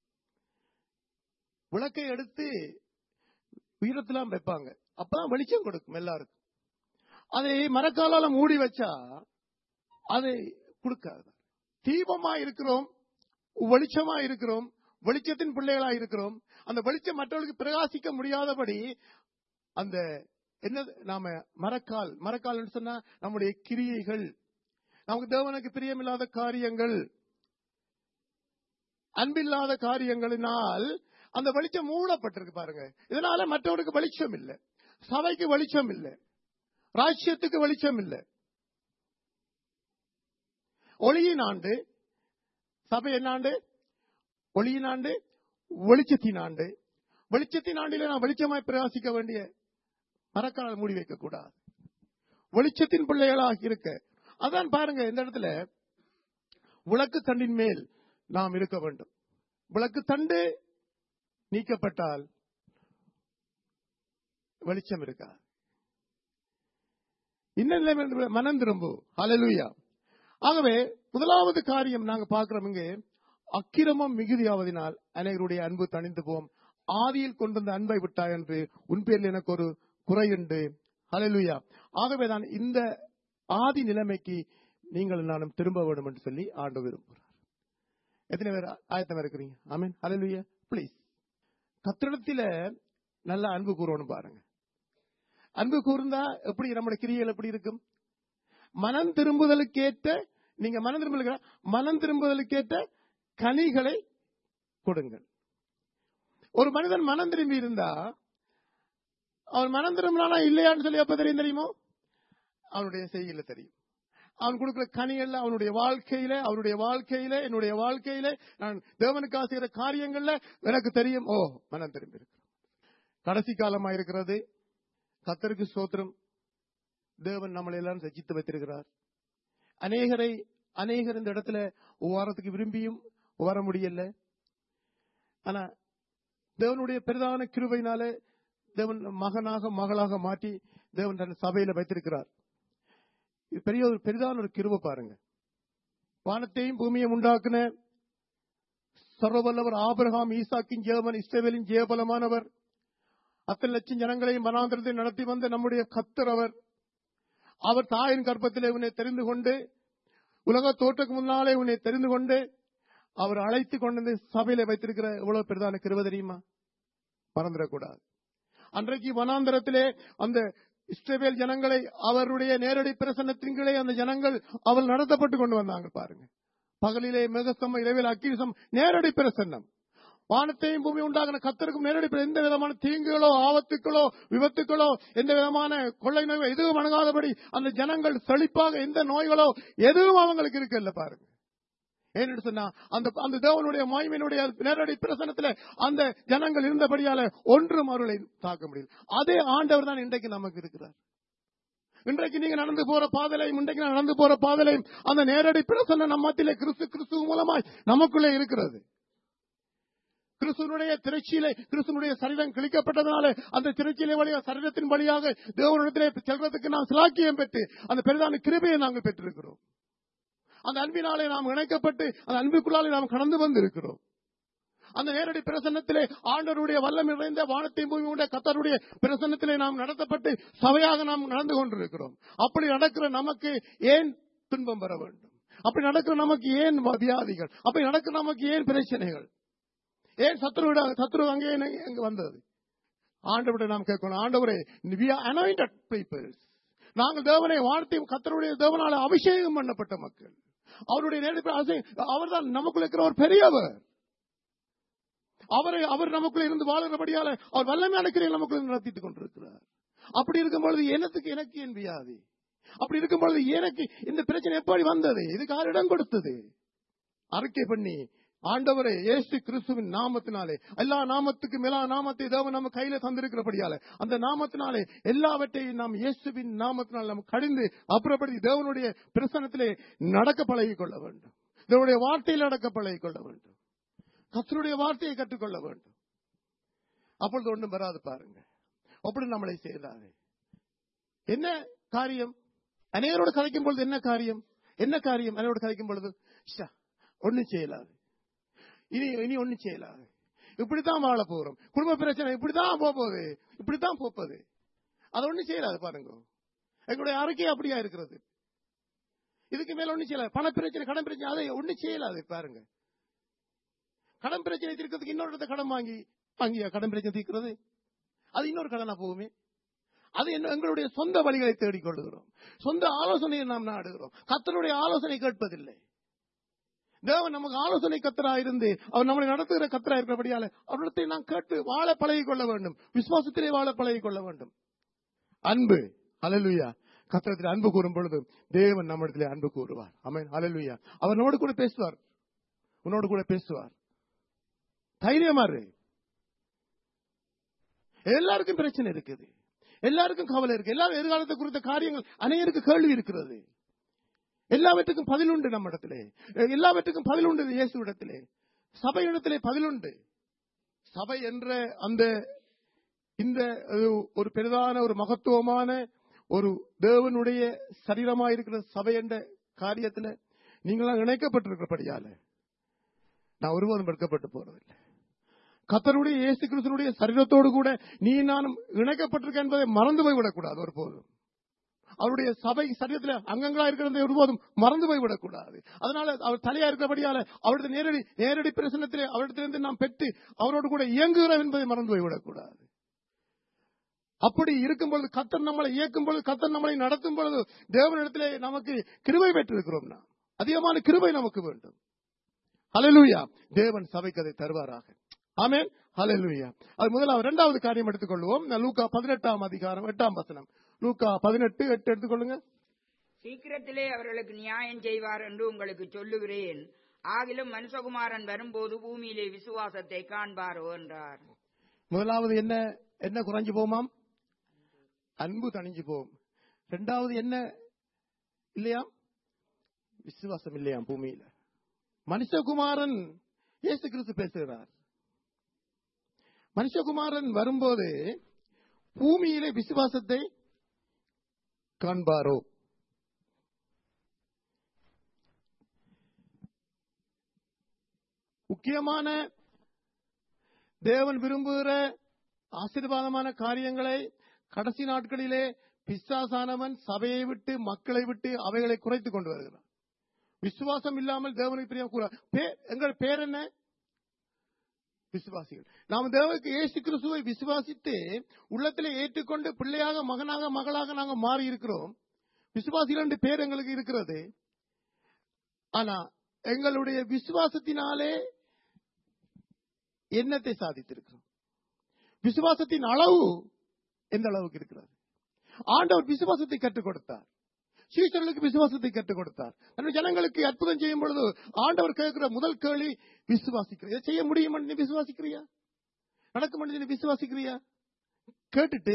விளக்கை எடுத்து உயரத்திலாம் வைப்பாங்க அப்பதான் வெளிச்சம் கொடுக்கும் எல்லாருக்கும் அதை மரக்காலால மூடி வச்சா அதை கொடுக்காது தீபமா இருக்கிறோம் வெளிச்சமா இருக்கிறோம் வெளிச்சத்தின் பிள்ளைகளா இருக்கிறோம் அந்த வெளிச்சம் மற்றவர்களுக்கு பிரகாசிக்க முடியாதபடி அந்த என்ன நாம மரக்கால் மரக்கால் சொன்னா நம்முடைய கிரியைகள் நமக்கு தேவனுக்கு பிரியமில்லாத காரியங்கள் அன்பில்லாத காரியங்களினால் அந்த வெளிச்சம் மூடப்பட்டிருக்கு பாருங்க இதனால மற்றவருக்கு வெளிச்சம் இல்லை சபைக்கு வெளிச்சம் இல்லை ராஜ்யத்துக்கு வெளிச்சம் இல்லை ஒளியின் ஆண்டு சபை என்ன ஆண்டு ஒளியின் ஆண்டு வெளிச்சத்தின் ஆண்டு வெளிச்சத்தின் ஆண்டிலே நான் வெளிச்சமாய் பிரகாசிக்க வேண்டிய மரக்கால் மூடி வைக்க கூடாது வெளிச்சத்தின் பிள்ளைகளாக இருக்க அதான் பாருங்க இந்த இடத்துல விளக்கு தண்டின் மேல் நாம் இருக்க வேண்டும் விளக்கு தண்டு நீக்கப்பட்டால் வெளிச்சம் இருக்காது இன்னும் நிலைமை என்று மனம் திரும்பு ஹalleluya ஆகவே முதலாவது காரியம் நாங்க பார்க்கிறோம் இங்கே அக்கிரமம் மிகுதியாவதினால் அனைவருடைய அன்பு தணிந்து போம் ஆதியில் கொண்டிருந்த அன்பை விட்டாய் என்று உன் பேரில் எனக்கு ஒரு குறையுண்டு ஹalleluya ஆகவே தான் இந்த ஆதி நிலைமைக்கு நீங்கள் நானும் திரும்ப வேண்டும் என்று சொல்லி ஆண்டு விரும்புகிறார் எத்தனை பேர் ஆயத்தமா இருக்கிறீங்க ஆமீன் ஹalleluya ப்ளீஸ் கத்திடத்தில நல்ல அன்பு கூறணும் பாருங்க அன்பு கூர்ந்தா எப்படி நம்முடைய கிரியைகள் எப்படி இருக்கும் மனம் திரும்புதலுக்கேற்ற நீங்க மனம் திரும்புதலுக்கு மனம் திரும்புதலுக்கேற்ற கனிகளை கொடுங்கள் ஒரு மனிதன் மனம் திரும்பி இருந்தா அவன் மனம் திரும்பினானா இல்லையான்னு சொல்லி எப்ப தெரியும் தெரியுமோ அவனுடைய செய்கையில தெரியும் அவன் கொடுக்கிற கனிகள்ல அவனுடைய வாழ்க்கையில அவனுடைய வாழ்க்கையில என்னுடைய வாழ்க்கையில நான் தேவனுக்காக செய்கிற காரியங்கள்ல எனக்கு தெரியும் ஓ மனம் திரும்பி இருக்கு கடைசி காலமா இருக்கிறது கத்தருக்கு சோத்திரம் தேவன் நம்மளை எல்லாம் ரசித்து வைத்திருக்கிறார் அநேகரை அநேகர் இந்த இடத்துல வாரத்துக்கு விரும்பியும் வர முடியல ஆனா தேவனுடைய பெரிதான கிருபையினால தேவன் மகனாக மகளாக மாற்றி தேவன் தன் சபையில வைத்திருக்கிறார் இது பெரிய ஒரு பெரிதான ஒரு கிருபை பாருங்க வானத்தையும் பூமியையும் உண்டாக்குன சர்வவல்லவர் ஆபிரகாம் ஈசாக்கின் ஜேவன் இஸ்ரவேலின் ஜெயபலமானவர் அத்தனை லட்சம் ஜனங்களையும் வனாந்திரத்தை நடத்தி வந்த நம்முடைய கத்தர் அவர் அவர் தாயின் கற்பத்திலே உன்னை தெரிந்து கொண்டு உலக தோற்றக்கு முன்னாலே உன்னை தெரிந்து கொண்டு அவர் அழைத்து கொண்டு வந்து சபையில வைத்திருக்கிற எவ்வளவு பெரிதான கிருபை தெரியுமா மறந்துடக்கூடாது அன்றைக்கு வனாந்தரத்திலே அந்த இஸ்ரேவேல் ஜனங்களை அவருடைய நேரடி பிரசன்னத்தின்களே அந்த ஜனங்கள் அவள் நடத்தப்பட்டு கொண்டு வந்தாங்க பாருங்க பகலிலே மிகசம் இரவில் அக்கிரிசம் நேரடி பிரசன்னம் வானத்தையும் பூமி உண்டாகின கத்தருக்கும் நேரடி பிர- எந்த விதமான தீங்குகளோ ஆபத்துக்களோ விபத்துக்களோ எந்த விதமான கொள்ளை நோய் எதுவும் அணுகாதபடி அந்த ஜனங்கள் செழிப்பாக எந்த நோய்களோ எதுவும் அவங்களுக்கு இருக்குல்ல பாருங்க ஏன்னு சொன்னா அந்த அந்த தேவனுடைய மகிமையினுடைய நேரடி பிரசனத்துல அந்த ஜனங்கள் இருந்தபடியால ஒன்றும் அவர்களை தாக்க முடியல அதே ஆண்டவர் தான் இன்றைக்கு நமக்கு இருக்கிறார் இன்றைக்கு நீங்க நடந்து போற பாதலையும் இன்றைக்கு நான் நடந்து போற பாதலையும் அந்த நேரடி பிரசன்னம் நம்ம மத்தியிலே கிறிஸ்து கிறிஸ்துவ மூலமாய் நமக்குள்ளே இருக்கிறது கிறிஸ்துவனுடைய திரைச்சியிலே கிறிஸ்துவனுடைய சரீரம் கிழிக்கப்பட்டதனால அந்த திரைச்சியிலே வழியாக சரீரத்தின் வழியாக தேவனிடத்திலே செல்றதுக்கு நாம் சிலாக்கியம் பெற்று அந்த பெரிதான கிருபையை நாங்கள் பெற்றிருக்கிறோம் அந்த அன்பினாலே நாம் இணைக்கப்பட்டு அந்த அன்புக்குள்ளாலே நாம் கடந்து வந்திருக்கிறோம் அந்த நேரடி பிரசன்னத்திலே ஆண்டவருடைய வல்லம் நிறைந்த வானத்தையும் பூமி உடைய கத்தருடைய பிரசன்னத்திலே நாம் நடத்தப்பட்டு சபையாக நாம் நடந்து கொண்டிருக்கிறோம் அப்படி நடக்கிற நமக்கு ஏன் துன்பம் வர வேண்டும் அப்படி நடக்கிற நமக்கு ஏன் வியாதிகள் அப்படி நடக்கிற நமக்கு ஏன் பிரச்சனைகள் ஏன் சத்ருவிட சத்ரு அங்கே எங்க வந்தது ஆண்டவரை நாம் கேட்கணும் ஆண்டவரே we are anointed people நாங்கள் தேவனை வார்த்தை கத்தருடைய தேவனால அபிஷேகம் பண்ணப்பட்ட மக்கள் அவருடைய நேரடி அவர் தான் நமக்குள்ள இருக்கிற ஒரு பெரியவர் அவரை அவர் நமக்குள்ள இருந்து வாழுகிறபடியால அவர் வல்லமையான கிரியை நமக்குள்ள நடத்திட்டுக் கொண்டிருக்கிறார் அப்படி இருக்கும் பொழுது எனத்துக்கு எனக்கு என் வியாதி அப்படி இருக்கும் பொழுது எனக்கு இந்த பிரச்சனை எப்படி வந்தது இதுக்கு யார் இடம் கொடுத்தது அறிக்கை பண்ணி ஆண்டவரே இயேசு கிறிஸ்துவின் நாமத்தினாலே எல்லா நாமத்துக்கு மேலா நாமத்தை தேவன் நம்ம கையில தந்திருக்கிறபடியால அந்த நாமத்தினாலே எல்லாவற்றையும் நாம் இயேசுவின் நாமத்தினால் நாம் கடிந்து அப்புறப்படுத்தி தேவனுடைய பிரசனத்திலே நடக்க பழகிக் கொள்ள வேண்டும் தேவனுடைய வார்த்தையில் நடக்க பழகிக் கொள்ள வேண்டும் கத்தருடைய வார்த்தையை கற்றுக்கொள்ள வேண்டும் அப்பொழுது ஒன்றும் வராது பாருங்க அப்படி நம்மளை செய்தாரு என்ன காரியம் அநேகரோடு கலைக்கும் பொழுது என்ன காரியம் என்ன காரியம் என்னோட கதைக்கும் பொழுது ஷா, ஒண்ணும் செய்யலாது இனி இனி ஒண்ணும் செய்யலாது இப்படித்தான் வாழ போறோம் குடும்ப பிரச்சனை இப்படித்தான் போக போகுது இப்படித்தான் போப்பது அதை ஒண்ணும் செய்யலாது பாருங்க எங்களுடைய அறிக்கை அப்படியா இருக்கிறது இதுக்கு மேல ஒண்ணும் செய்யல பண பிரச்சனை கடன் பிரச்சனை அதை ஒண்ணும் செய்யலாது பாருங்க கடன் பிரச்சனை தீர்க்கிறதுக்கு இன்னொரு இடத்த கடன் வாங்கி வாங்கியா கடன் பிரச்சனை தீர்க்கிறது அது இன்னொரு கடனா போகுமே அது என்ன எங்களுடைய சொந்த வழிகளை தேடிக் கொள்ளுகிறோம் சொந்த ஆலோசனையை நாம் நாடுகிறோம் கத்தருடைய ஆலோசனை கேட்பதில்லை தேவன் நமக்கு ஆலோசனை கத்தரா இருந்து அவர் நம்மளை நடத்துகிற கத்தரா இருக்கிறபடியால அவரிடத்தை நாம் கேட்டு வாழ பழகிக் கொள்ள வேண்டும் விசுவாசத்திலே வாழ பழகிக் கொள்ள வேண்டும் அன்பு அலலுயா கத்திரத்தில் அன்பு கூறும் பொழுது தேவன் நம்மிடத்திலே அன்பு கூறுவார் அமேன் அலலுயா அவர் நம்மோடு கூட பேசுவார் உன்னோடு கூட பேசுவார் தைரியமா இரு எல்லாருக்கும் பிரச்சனை இருக்குது எல்லாருக்கும் கவலை இருக்கு எல்லாரும் எதிர்காலத்தை குறித்த காரியங்கள் அனைவருக்கு கேள்வி இருக்கிறது எல்லாவற்றுக்கும் பதில் உண்டு நம்ம இடத்திலே எல்லாவற்றுக்கும் பதில் உண்டு இயேசு இடத்திலே சபை இடத்திலே பதில் உண்டு சபை என்ற அந்த இந்த அஹ், ஒரு பெரிதான ஒரு மகத்துவமான ஒரு தேவனுடைய சரீரமாக இருக்கிற சபை என்ற காரியத்துல நீங்களாம் இணைக்கப்பட்டிருக்கிறபடியால நான் ஒருவரும் வெட்கப்பட்டு போறதில்லை கத்தருடைய இயேசு கிறிஸ்தனுடைய சரீரத்தோடு கூட நீ நானும் இணைக்கப்பட்டிருக்க என்பதை மறந்து போய்விடக்கூடாது ஒருபோதும் அவருடைய சபை சரீரத்தில் அங்கங்களா இருக்கிறதை ஒருபோதும் மறந்து போய்விடக்கூடாது அதனால அவர் தலையா இருக்கிறபடியால அவருடைய நேரடி நேரடி பிரசனத்திலே அவரிடத்திலிருந்து நாம் பெற்று அவரோடு கூட இயங்குகிறோம் என்பதை மறந்து போய்விடக்கூடாது அப்படி இருக்கும் பொழுது கத்தர் நம்மளை இயக்கும் பொழுது கத்தர் நம்மளை நடத்தும் பொழுது தேவனிடத்திலே நமக்கு கிருபை பெற்றிருக்கிறோம் நாம் அதிகமான கிருபை நமக்கு வேண்டும் ஹalleluya தேவன் சபைக்கு அதை தருவாராக ஆமென் ஹalleluya அது முதலாவது இரண்டாவது காரியம் எடுத்துக்கொள்வோம் நான் லூக்கா பதினெட்டாம் அதிகாரம் எட்டாம் வசனம் லூக்கா பதினெட்டு எட்டு எடுத்துக்கொள்ளுங்க சீக்கிரத்திலே அவர்களுக்கு நியாயம் செய்வார் என்று உங்களுக்கு சொல்லுகிறேன் ஆகிலும் மனுஷகுமாரன் வரும்போது பூமியிலே விசுவாசத்தை காண்பாரோ என்றார் முதலாவது என்ன என்ன குறைஞ்சு போமாம் அன்பு தணிஞ்சு போகும் ரெண்டாவது என்ன இல்லையா விசுவாசம் இல்லையா பூமியில மனுஷகுமாரன் இயேசு கிறிஸ்து பேசுகிறார் மனுஷகுமாரன் வரும்போது பூமியிலே விசுவாசத்தை காண்பாரோ முக்கியமான தேவன் விரும்புகிற ஆசீர்வாதமான காரியங்களை கடைசி நாட்களிலே பிசாசானவன் சபையை விட்டு மக்களை விட்டு அவைகளை குறைத்துக் கொண்டு வருகிறான் விசுவாசம் இல்லாமல் தேவனுக்கு பிரியம் கூற பே- எங்கள் பேர் என்ன விசுவாசிகள் நாம் தேவனுக்கு இயேசு கிறிஸ்துவை விசுவாசித்து உள்ளத்திலே ஏற்றுக்கொண்டு பிள்ளையாக மகனாக மகளாக நாங்கள் மாறி இருக்கிறோம் விசுவாசிகள் என்று பேர் எங்களுக்கு இருக்கிறது ஆனா எங்களுடைய விசுவாசத்தினாலே என்னத்தை சாதித்திருக்கிறோம் விசுவாசத்தின் அளவு எந்த அளவுக்கு இருக்கிறது ஆண்டவர் விசுவாசத்தை கற்றுக் கொடுத்தார் சீசர்களுக்கு விசுவாசத்தை கற்றுக் கொடுத்தார் தன்னுடைய ஜனங்களுக்கு அற்புதம் செய்யும் பொழுது ஆண்டவர் கேட்கிற முதல் கேள்வி விசுவாசிக்கிற இதை செய்ய முடியும் நீ விசுவாசிக்கிறியா நடக்கும் நீ விசுவாசிக்கிறியா கேட்டுட்டு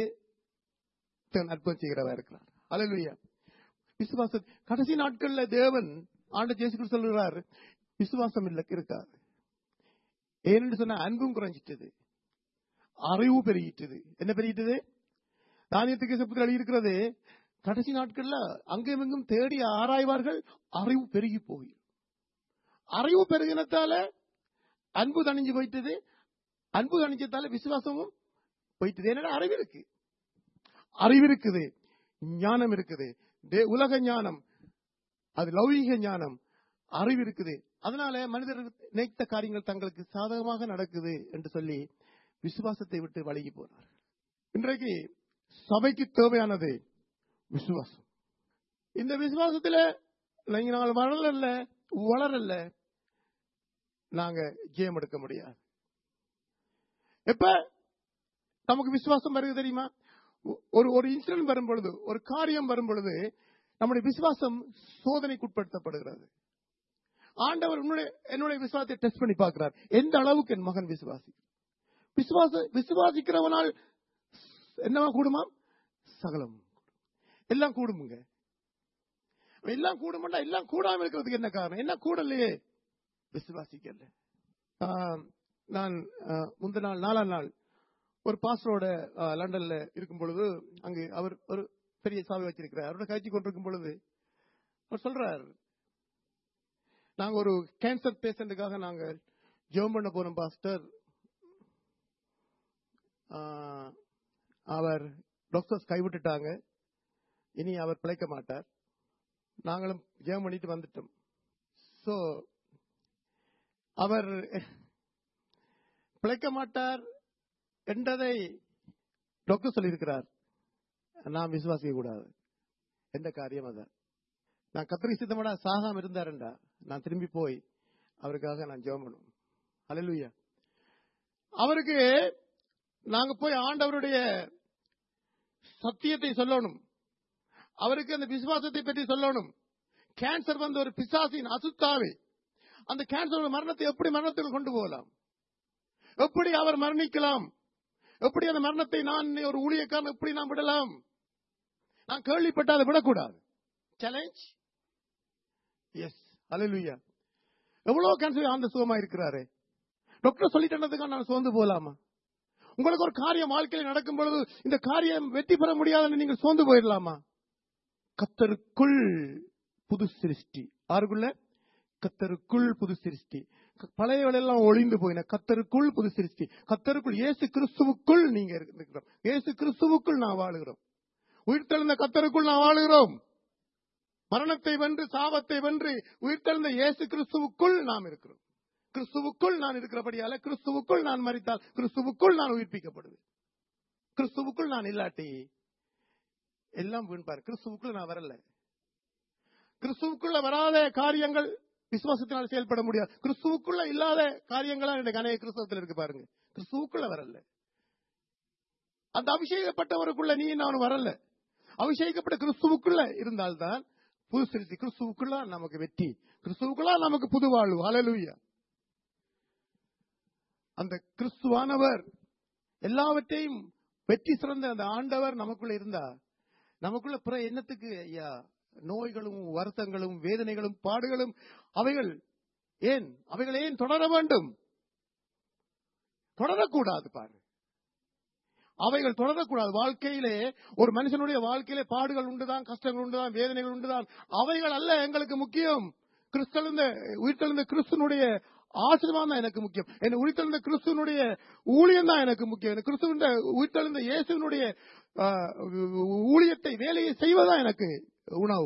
தன் அற்புதம் செய்கிறவா இருக்கிறார் அழகுயா விசுவாச கடைசி நாட்கள்ல தேவன் ஆண்டு ஜேசு சொல்லுகிறார் விசுவாசம் இல்ல இருக்காது ஏன்னு சொன்னா அன்பும் குறைஞ்சிட்டது அறிவு பெருகிட்டது என்ன பெருகிட்டது தானியத்துக்கு செப்பத்தில் இருக்கிறது கடைசி நாட்கள்ல அங்கும் இங்கும் தேடி ஆராய்வார்கள் அறிவு பெருகி போய் அறிவு பெருகினத்தால அன்பு தணிஞ்சு போயிட்டது அன்பு தணிஞ்சதால விசுவாசமும் போயிட்டது என்னடா அறிவு இருக்கு அறிவு இருக்குது ஞானம் இருக்குது தே- உலக ஞானம் அது லௌகீக ஞானம் அறிவு இருக்குது அதனால மனிதர்கள் நினைத்த காரியங்கள் தங்களுக்கு சாதகமாக நடக்குது என்று சொல்லி விசுவாசத்தை விட்டு வழங்கி போனார் இன்றைக்கு சபைக்கு தேவையானது விசுவாசம் இந்த விசுவாசத்துல நீங்க நாங்கள் வளரல வளரல நாங்க ஜெயம் எடுக்க முடியாது எப்ப நமக்கு விசுவாசம் வருது தெரியுமா ஒரு ஒரு இன்சிடென்ட் வரும் பொழுது ஒரு காரியம் வரும் பொழுது நம்முடைய விசுவாசம் சோதனைக்குட்படுத்தப்படுகிறது ஆண்டவர் உன்னுடைய என்னுடைய விசுவாசத்தை டெஸ்ட் பண்ணி பார்க்கிறார் எந்த அளவுக்கு என் மகன் விசுவாசி விசுவாச விசுவாசிக்கிறவனால் என்னவா கூடுமா சகலம் எல்லாம் கூடுமுங்க எல்லாம் கூடுமாண்டா எல்லாம் கூடாம இருக்கிறதுக்கு என்ன காரணம் என்ன கூடலையே விசுவாசிக்கல ஆம், நான் ஆ, முந்தின நாள் நாலாம் நாள் ஒரு பாஸ்டரோட ஆ, லண்டன்ல இருக்கும் பொழுது அங்கு அவர் ஒரு பெரிய சாவி வச்சிருக்கிறார் அவரோட காய்ச்சி கொண்டிருக்கும் பொழுது அவர் சொல்றார் நாங்க ஒரு கேன்சர் பேஷண்ட்டுக்காக நாங்க ஜெபம் பண்ண போறோம் பாஸ்டர் ஆ, அவர் டாக்டர்ஸ் கைவிட்டுட்டாங்க இனி அவர் பிழைக்க மாட்டார் நாங்களும் ஜெபம் பண்ணிட்டு வந்துட்டோம் சோ அவர் பிழைக்க மாட்டார் என்றதை டாக்டர் சொல்லியிருக்கிறார் நான் விசுவாசிக்க கூடாது எந்த காரியம் அதான் நான் கத்திரி சித்தமடா சாகாம இருந்தாருண்டா நான் திரும்பி போய் அவருக்காக நான் ஜெபம் பண்ணுவேன் அல்லேலூயா அவருக்கு நாங்க போய் ஆண்டவருடைய சத்தியத்தை சொல்லணும் அவருக்கு அந்த விசுவாசத்தை பற்றி சொல்லணும் கேன்சர் வந்து ஒரு பிசாசின் அசுத்தாவே அந்த கேன்சர் மரணத்தை எப்படி மரணத்துக்கு கொண்டு போகலாம் எப்படி அவர் மரணிக்கலாம் எப்படி அந்த மரணத்தை நான் ஒரு ஊழியக்காரன் எப்படி நான் விடலாம் நான் கேள்விப்பட்ட அதை விடக்கூடாது சேலஞ்ச் எஸ் அலலுயா எவ்வளவு கேன்சர் அந்த சுகமா இருக்கிறாரு டாக்டர் சொல்லிட்டதுக்காக நான் சோர்ந்து போலாமா உங்களுக்கு ஒரு காரியம் வாழ்க்கையில் நடக்கும் பொழுது இந்த காரியம் வெற்றி பெற முடியாதுன்னு நீங்க சோர்ந்து போயிடலாமா கத்தருக்குள் புது சிருஷ்டி ஆறுக்குள்ள கத்தருக்குள் புது சிருஷ்டி க- பழையவள் எல்லாம் ஒளிந்து போயின கத்தருக்குள் புது சிருஷ்டி கத்தருக்குள் இயேசு கிறிஸ்துவுக்குள் நீங்க இருக்கிறோம் இயேசு கிறிஸ்துவுக்குள் நான் வாழுகிறோம் உயிர்த்தெழுந்த கத்தருக்குள் நான் வாழுகிறோம் மரணத்தை வென்று சாபத்தை வென்று உயிர்த்தெழுந்த இயேசு கிறிஸ்துவுக்குள் நாம் இருக்கிறோம் கிறிஸ்துவுக்குள் நான் இருக்கிறபடியால கிறிஸ்துவுக்குள் நான் மறித்தால் கிறிஸ்துவுக்குள் நான் உயிர்ப்பிக்கப்படுவேன் கிறிஸ்துவுக்குள் நான் இல்லாட்டி எல்லாம் வீண்பார் கிறிஸ்துவுக்குள் நான் வரல கிறிஸ்துவுக்குள்ள வராத காரியங்கள் விசுவாசத்தினால் செயல்பட முடியாது கிறிஸ்துவுக்குள்ள இல்லாத காரியங்களா எனக்கு அநேக கிறிஸ்தவத்தில் இருக்கு பாருங்க கிறிஸ்துவுக்குள்ள வரல அந்த அபிஷேகப்பட்டவருக்குள்ள நீ நான் வரல அபிஷேகப்பட்ட கிறிஸ்துவுக்குள்ள இருந்தால்தான் புது சிருஷ்டி கிறிஸ்துவுக்குள்ள நமக்கு வெற்றி கிறிஸ்துவுக்குள்ள நமக்கு புது வாழ்வு ஹalleluya அந்த கிறிஸ்துவானவர் எல்லாவற்றையும் வெற்றி சிறந்த அந்த ஆண்டவர் நமக்குள்ள இருந்தா நமக்குள்ள பிற எண்ணத்துக்கு ஐயா நோய்களும் வருத்தங்களும் வேதனைகளும் பாடுகளும் அவைகள் ஏன் அவைகள் ஏன் தொடர வேண்டும் தொடரக்கூடாது பாரு அவைகள் தொடரக்கூடாது வாழ்க்கையிலே ஒரு மனுஷனுடைய வாழ்க்கையிலே பாடுகள் உண்டுதான் கஷ்டங்கள் உண்டுதான் வேதனைகள் உண்டுதான் அவைகள் அல்ல எங்களுக்கு முக்கியம் கிறிஸ்தெழுந்த உயிர்த்தெழுந்த கிறிஸ்துனுடைய ஆசீர்வாதம் தான் எனக்கு முக்கியம் என் உயிர்த்தெழுந்த கிறிஸ்துவனுடைய ஊழியம் தான் எனக்கு முக்கியம் எனக்கு கிறிஸ்துவ உயிர்த்தெழுந்த இயேசுனுடைய ஆ, ஊழியத்தை வேலையை செய்வதா எனக்கு உணவு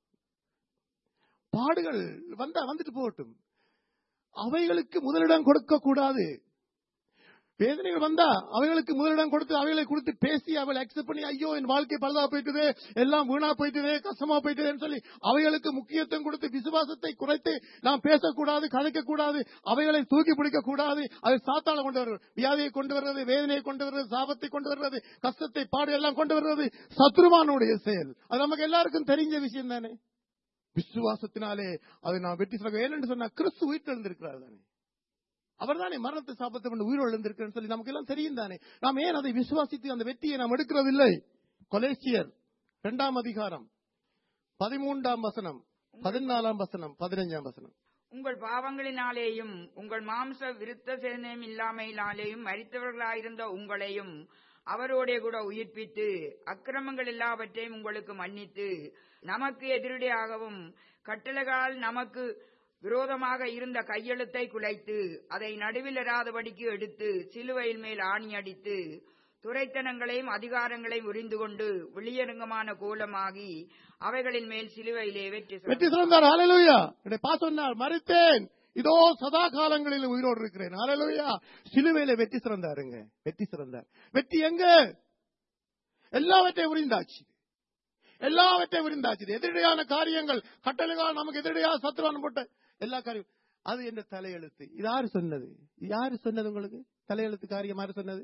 பாடுகள் வந்தா வந்துட்டு போகட்டும் அவைகளுக்கு முதலிடம் கொடுக்க கூடாது வேதனைகள் வந்தா அவைகளுக்கு முதலிடம் கொடுத்து அவைகளை கொடுத்து பேசி அவளை அக்செப்ட் பண்ணி ஐயோ என் வாழ்க்கை பழுதா போயிட்டுது எல்லாம் வீணா போயிட்டுது கஷ்டமா போயிட்டுதுன்னு சொல்லி அவைகளுக்கு முக்கியத்துவம் கொடுத்து விசுவாசத்தை குறைத்து நாம் பேசக்கூடாது கதைக்க கூடாது அவைகளை தூக்கி பிடிக்க கூடாது அதை சாத்தால கொண்டு வருவது வியாதியை கொண்டு வருவது வேதனையை கொண்டு வருவது சாபத்தை கொண்டு வருவது கஷ்டத்தை பாடு எல்லாம் கொண்டு வருவது சத்ருமானுடைய செயல் அது நமக்கு எல்லாருக்கும் தெரிஞ்ச விஷயம் தானே விசுவாசத்தினாலே அதை நான் வெற்றி சொல்ல ஏனென்று சொன்னா கிறிஸ்து உயிர்த்தெழுந்திருக்கிறார் தானே அவர் தானே மரணத்தை சாபத்தை கொண்டு உயிர் எழுந்திருக்கிறேன்னு சொல்லி நமக்கு எல்லாம் தெரியும் தானே நாம் ஏன் அதை விசுவாசித்து அந்த வெற்றியை நாம் எடுக்கிறதில்லை கொலேசியர் இரண்டாம் அதிகாரம் பதிமூன்றாம் வசனம் பதினாலாம் வசனம் பதினைஞ்சாம் வசனம் உங்கள் பாவங்களினாலேயும் உங்கள் மாம்ச விருத்த சேதனம் இல்லாமையினாலேயும் மரித்தவர்களாயிருந்த உங்களையும் அவரோடே கூட உயிர்ப்பித்து அக்கிரமங்கள் எல்லாவற்றையும் உங்களுக்கு மன்னித்து நமக்கு எதிரடையாகவும் கட்டளைகளால் நமக்கு விரோதமாக இருந்த கையெழுத்தை குலைத்து அதை நடுவில் இராதபடிக்கு எடுத்து சிலுவையில் மேல் ஆணி அடித்து துரைத்தனங்களையும் அதிகாரங்களையும் உரிந்து கொண்டு வெளியரங்கமான கோலமாகி அவைகளின் மேல் சிலுவையிலே வெற்றி வெற்றி சிறந்தார் ஹalleluya என்னை பா சொன்னார் மறித்தேன் இதோ சதா காலங்களில் உயிரோடு இருக்கிறேன் ஹalleluya சிலுவையில வெற்றி சிறந்தாருங்க வெற்றி சிறந்தார் வெற்றி எங்க எல்லாவற்றையும் உரிந்தாச்சு எல்லாவற்றையும் உரிந்தாச்சு எதிரடையான காரியங்கள் கட்டளைகள் நமக்கு எதிரடையாக சத்துருவான போட்ட எல்லா காரியம் அது என்ன தலையெழுத்து இது யாரு சொன்னது இது யாரு சொன்னது உங்களுக்கு தலையெழுத்து காரியம் யாரு சொன்னது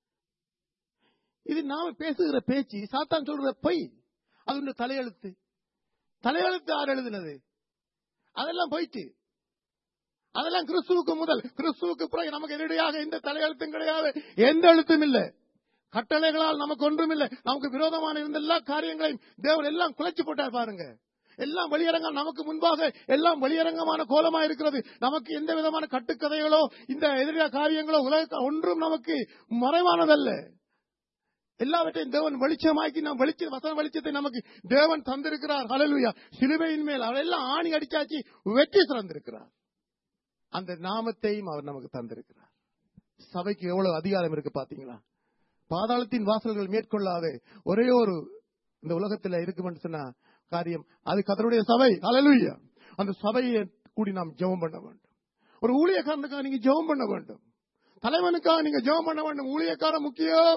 இது நாம பேசுகிற பேச்சு சாத்தான் சொல்ற பொய் அது ஒன்று தலையெழுத்து தலையெழுத்து யார் எழுதினது அதெல்லாம் போயிட்டு அதெல்லாம் கிறிஸ்துவுக்கு முதல் கிறிஸ்துவுக்கு பிறகு நமக்கு எதிரடியாக எந்த தலையெழுத்தும் கிடையாது எந்த எழுத்தும் இல்லை கட்டளைகளால் நமக்கு ஒன்றும் இல்லை நமக்கு விரோதமான இருந்த எல்லா காரியங்களையும் தேவன் எல்லாம் குலைச்சு போட்டார் பாருங்க எல்லாம் வெளியரங்கம் நமக்கு முன்பாக எல்லாம் வெளியரங்கமான கோலமா இருக்கிறது நமக்கு எந்த விதமான கட்டுக்கதைகளோ இந்த எதிரான காரியங்களோ உலக ஒன்றும் நமக்கு மறைவானதல்ல எல்லாவற்றையும் தேவன் வெளிச்சமாக்கி நாம் வெளிச்ச வசன வெளிச்சத்தை நமக்கு தேவன் தந்திருக்கிறார் ஹalleluya சிலுவையின் மேல் அவரெல்லாம் ஆணி அடிச்சாச்சு வெற்றி சிறந்திருக்கிறார் அந்த நாமத்தையும் அவர் நமக்கு தந்திருக்கிறார் சபைக்கு எவ்வளவு அதிகாரம் இருக்கு பாத்தீங்களா பாதாளத்தின் வாசல்கள் மேற்கொள்ளாத ஒரே ஒரு இந்த உலகத்துல இருக்குமென்னு சொன்ன காரியம் அது கத்தருடைய சபை ஹalleluya அந்த சபையை கூடி நாம் ஜெபம் பண்ண வேண்டும் ஒரு ஊழியக்காரனுக்காக நீங்க ஜெபம் பண்ண வேண்டும் தலைவனுக்காக நீங்க ஜெபம் பண்ண வேண்டும் ஊழியக்காரன் முக்கியம்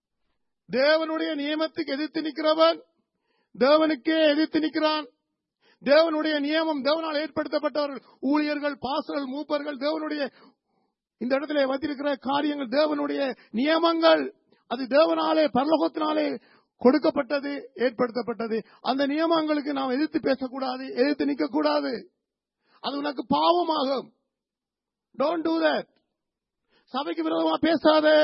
தேவனுடைய நியமத்துக்கு எதிர்த்து நிற்கிறவன் தேவனுக்கே எதிர்த்து நிற்கிறான் தேவனுடைய நியமம் தேவனால் ஏற்படுத்தப்பட்டவர்கள் ஊழியர்கள் பாசர்கள் மூப்பர்கள் தேவனுடைய இந்த இடத்துல வைத்திருக்கிற காரியங்கள் தேவனுடைய நியமங்கள் அது தேவனாலே பரலோகத்தினாலே கொடுக்கப்பட்டது ஏற்படுத்தப்பட்டது அந்த நியமங்களுக்கு நாம் எதிர்த்து பேசக்கூடாது எதிர்த்து நிற்க கூடாது அது உனக்கு பாவமாகும் டோன்ட் டூ தட் சபைக்கு விரோதமா பேசாதே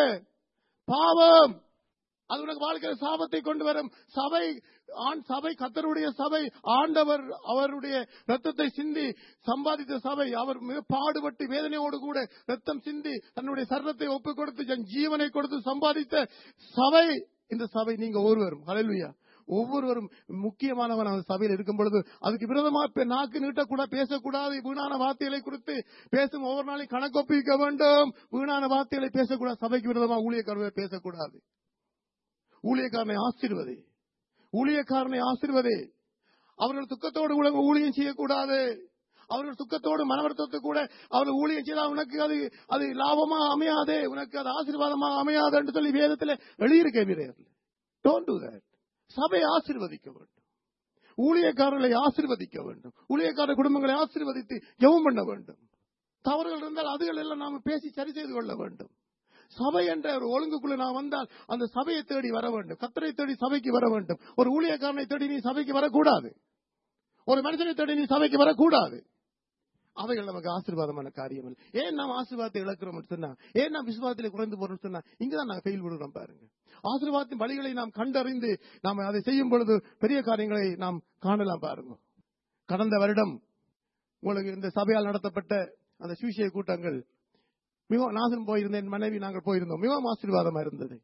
பாவம் அது உனக்கு வாழ்க்கையில் சாபத்தை கொண்டு வரும் சபை ஆண் சபை கத்தருடைய சபை ஆண்டவர் அவருடைய ரத்தத்தை சிந்தி சம்பாதித்த சபை அவர் மிக பாடுபட்டு வேதனையோடு கூட ரத்தம் சிந்தி தன்னுடைய சர்வத்தை ஒப்புக் கொடுத்து தன் ஜீவனை கொடுத்து சம்பாதித்த சபை இந்த சபை நீங்க ஒருவரும் ஹalleluya ஒவ்வொருவரும் முக்கியமானவன் அந்த சபையில் இருக்கும் பொழுது அதுக்கு விரோதமா இப்ப நாக்கு நீட்டக்கூட பேசக்கூடாது வீணான வார்த்தைகளை கொடுத்து பேசும் ஒவ்வொரு நாளையும் கணக்கொப்பிக்க வேண்டும் வீணான வார்த்தைகளை பேசக்கூடாது சபைக்கு விரோதமா ஊழியக்காரர்கள் பேசக்கூடாது ஊழியக்காரனை ஆசீர்வதி ஊழியக்காரனை ஆசீர்வதி அவர்கள் துக்கத்தோடு கூட ஊழியம் செய்யக்கூடாது அவர்கள் துக்கத்தோடு மனவருத்தத்தை கூட அவர்கள் ஊழியம் செய்தால் உனக்கு அது அது லாபமா அமையாது உனக்கு அது ஆசீர்வாதமாக அமையாது என்று சொல்லி வேதத்தில் எழுதியிருக்க வீரர்கள் டோன்ட் டூ தட் சபை ஆசீர்வதிக்க வேண்டும் ஊழியக்காரர்களை ஆசீர்வதிக்க வேண்டும் ஊழியக்கார குடும்பங்களை ஆசீர்வதித்து ஜெபம் பண்ண வேண்டும் தவறுகள் இருந்தால் அதுகள் எல்லாம் நாம பேசி சரி செய்து கொள்ள வேண்டும் சபை என்ற ஒரு ஒழுங்குக்குள்ள நான் வந்தால் அந்த சபையை தேடி வர வேண்டும் கத்தரை தேடி சபைக்கு வர வேண்டும் ஒரு ஊழியக்காரனை தேடி நீ சபைக்கு வரக்கூடாது ஒரு மனுஷனை தேடி நீ சபைக்கு வரக்கூடாது அவைகள் நமக்கு ஆசீர்வாதமான காரியம் இல்லை ஏன் நாம் ஆசீர்வாதத்தை இழக்கிறோம் சொன்னா ஏன் நாம் விசுவாசத்தில் குறைந்து போறோம் சொன்னா இங்கதான் நாங்க ஃபெயில் விடுறோம் பாருங்க ஆசீர்வாதத்தின் வழிகளை நாம் கண்டறிந்து நாம் அதை செய்யும் பொழுது பெரிய காரியங்களை நாம் காணலாம் பாருங்க கடந்த வருடம் உங்களுக்கு இந்த சபையால் நடத்தப்பட்ட அந்த சுவிசேஷ கூட்டங்கள் மிகவும் நாசம் போயிருந்தேன் மனைவி நாங்கள் போயிருந்தோம் மிகவும் ஆசீர்வாதமா இருந்தது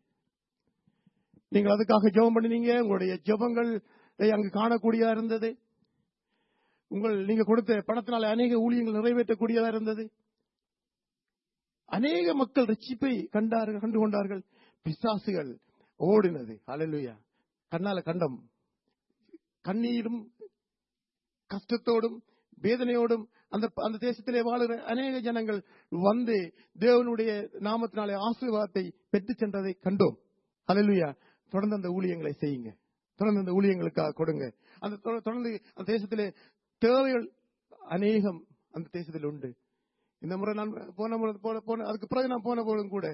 நீங்கள் அதுக்காக ஜெபம் பண்ணினீங்க உங்களுடைய ஜெபங்கள் அங்கு காணக்கூடியதா இருந்தது உங்கள் நீங்க கொடுத்த பணத்தினால அநேக ஊழியங்கள் நிறைவேற்றக்கூடியதா இருந்தது அநேக மக்கள் ரட்சிப்பை கண்டார்கள் கண்டு கொண்டார்கள் பிசாசுகள் ஓடினது அலலுயா கண்ணால கண்டம் கண்ணீரும் கஷ்டத்தோடும் வேதனையோடும் அந்த அந்த தேசத்திலே வாழுகிற அநேக ஜனங்கள் வந்து தேவனுடைய நாமத்தினாலே ஆசீர்வாதத்தை பெற்று சென்றதை கண்டோம் அலலுயா தொடர்ந்து அந்த ஊழியங்களை செய்யுங்க தொடர்ந்து அந்த ஊழியங்களுக்காக கொடுங்க அந்த தொ- தொடர்ந்து அந்த தேசத்திலே தேவைகள் அநேகம் அந்த தேசத்தில் உண்டு இந்த முறை நான் போன முறை போன போன அதுக்கு பிறகு நான் போன போதும் கூட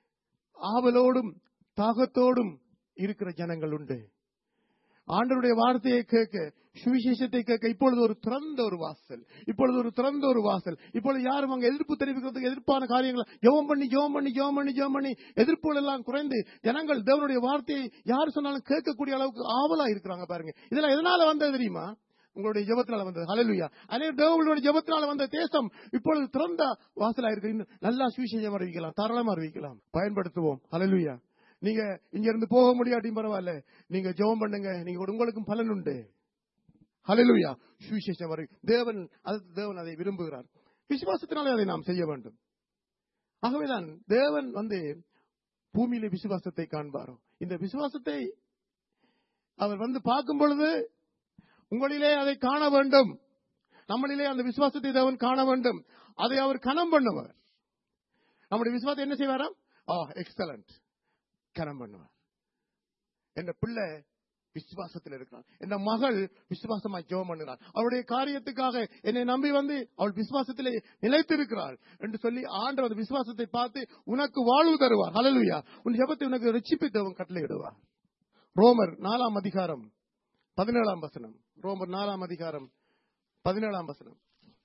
ஆவலோடும் தாகத்தோடும் இருக்கிற ஜனங்கள் உண்டு ஆண்டவருடைய வார்த்தையை கேட்க சுவிசேஷத்தை கேட்க இப்பொழுது ஒரு திறந்த ஒரு வாசல் இப்பொழுது ஒரு திறந்த ஒரு வாசல் இப்பொழுது யாரும் அங்க எதிர்ப்பு தெரிவிக்கிறதுக்கு எதிர்ப்பான காரியங்களை ஜெபம் பண்ணி ஜெபம் பண்ணி ஜெபம் பண்ணி ஜெபம் பண்ணி எதிர்ப்புகள் எல்லாம் குறைந்து ஜனங்கள் தேவனுடைய வார்த்தையை யார் சொன்னாலும் கேட்கக்கூடிய அளவுக்கு ஆவலா இருக்கிறாங்க பாருங்க இதெல்லாம் எதனால வந்தது தெரியுமா உங்களுடைய ஜெபத்தினால வந்தது ஹalleluya அநேக தேவனுடைய ஜெபத்தினால வந்த தேசம் இப்பொழுது திறந்த வாசலா இருக்கு இன்னும் நல்லா சுவிசேஷம் அறிவிக்கலாம் தாராளமா அறிவிக்கலாம் பயன்படுத்துவோம் ஹalleluya நீங்க இங்க இருந்து போக முடியாட்டியும் பரவாயில்ல நீங்க ஜெபம் பண்ணுங்க நீங்க உங்களுக்கும் பலன் உண்டு ஹalleluya சுவிசேஷம் அறிவி தேவன் அது தேவன் அதை விரும்புகிறார் விசுவாசத்தினாலே அதை நாம் செய்ய வேண்டும் ஆகவேதான் தேவன் வந்து பூமியிலே விசுவாசத்தை காண்பாரோ இந்த விசுவாசத்தை அவர் வந்து பார்க்கும் பொழுது உங்களிலே அதை காண வேண்டும் நம்மளிலே அந்த விசுவாசத்தை தேவன் காண வேண்டும் அதை அவர் கனம் பண்ணுவார் நம்முடைய விசுவாசத்தை என்ன செய்வாராம் ஆ எக்ஸலண்ட் கனம் பண்ணுவார் என் பிள்ளை விசுவாசத்தில் இருக்கிறான் என் மகள் விசுவாசமா ஜெபம் பண்ணுகிறாள் அவருடைய காரியத்துக்காக என்னை நம்பி வந்து அவள் விசுவாசத்திலே நிலைத்திருக்கிறாள் என்று சொல்லி ஆண்டவர் அந்த விசுவாசத்தை பார்த்து உனக்கு வாழ்வு தருவார் ஹalleluya உன் ஜெபத்தை உனக்கு ரட்சிப்பை தேவன் கட்டளையிடுவார் ரோமர் நாலாம் அதிகாரம் பதினேழாம் வசனம் ரோமர் நாலாம் அதிகாரம் பதினேழாம் வசனம்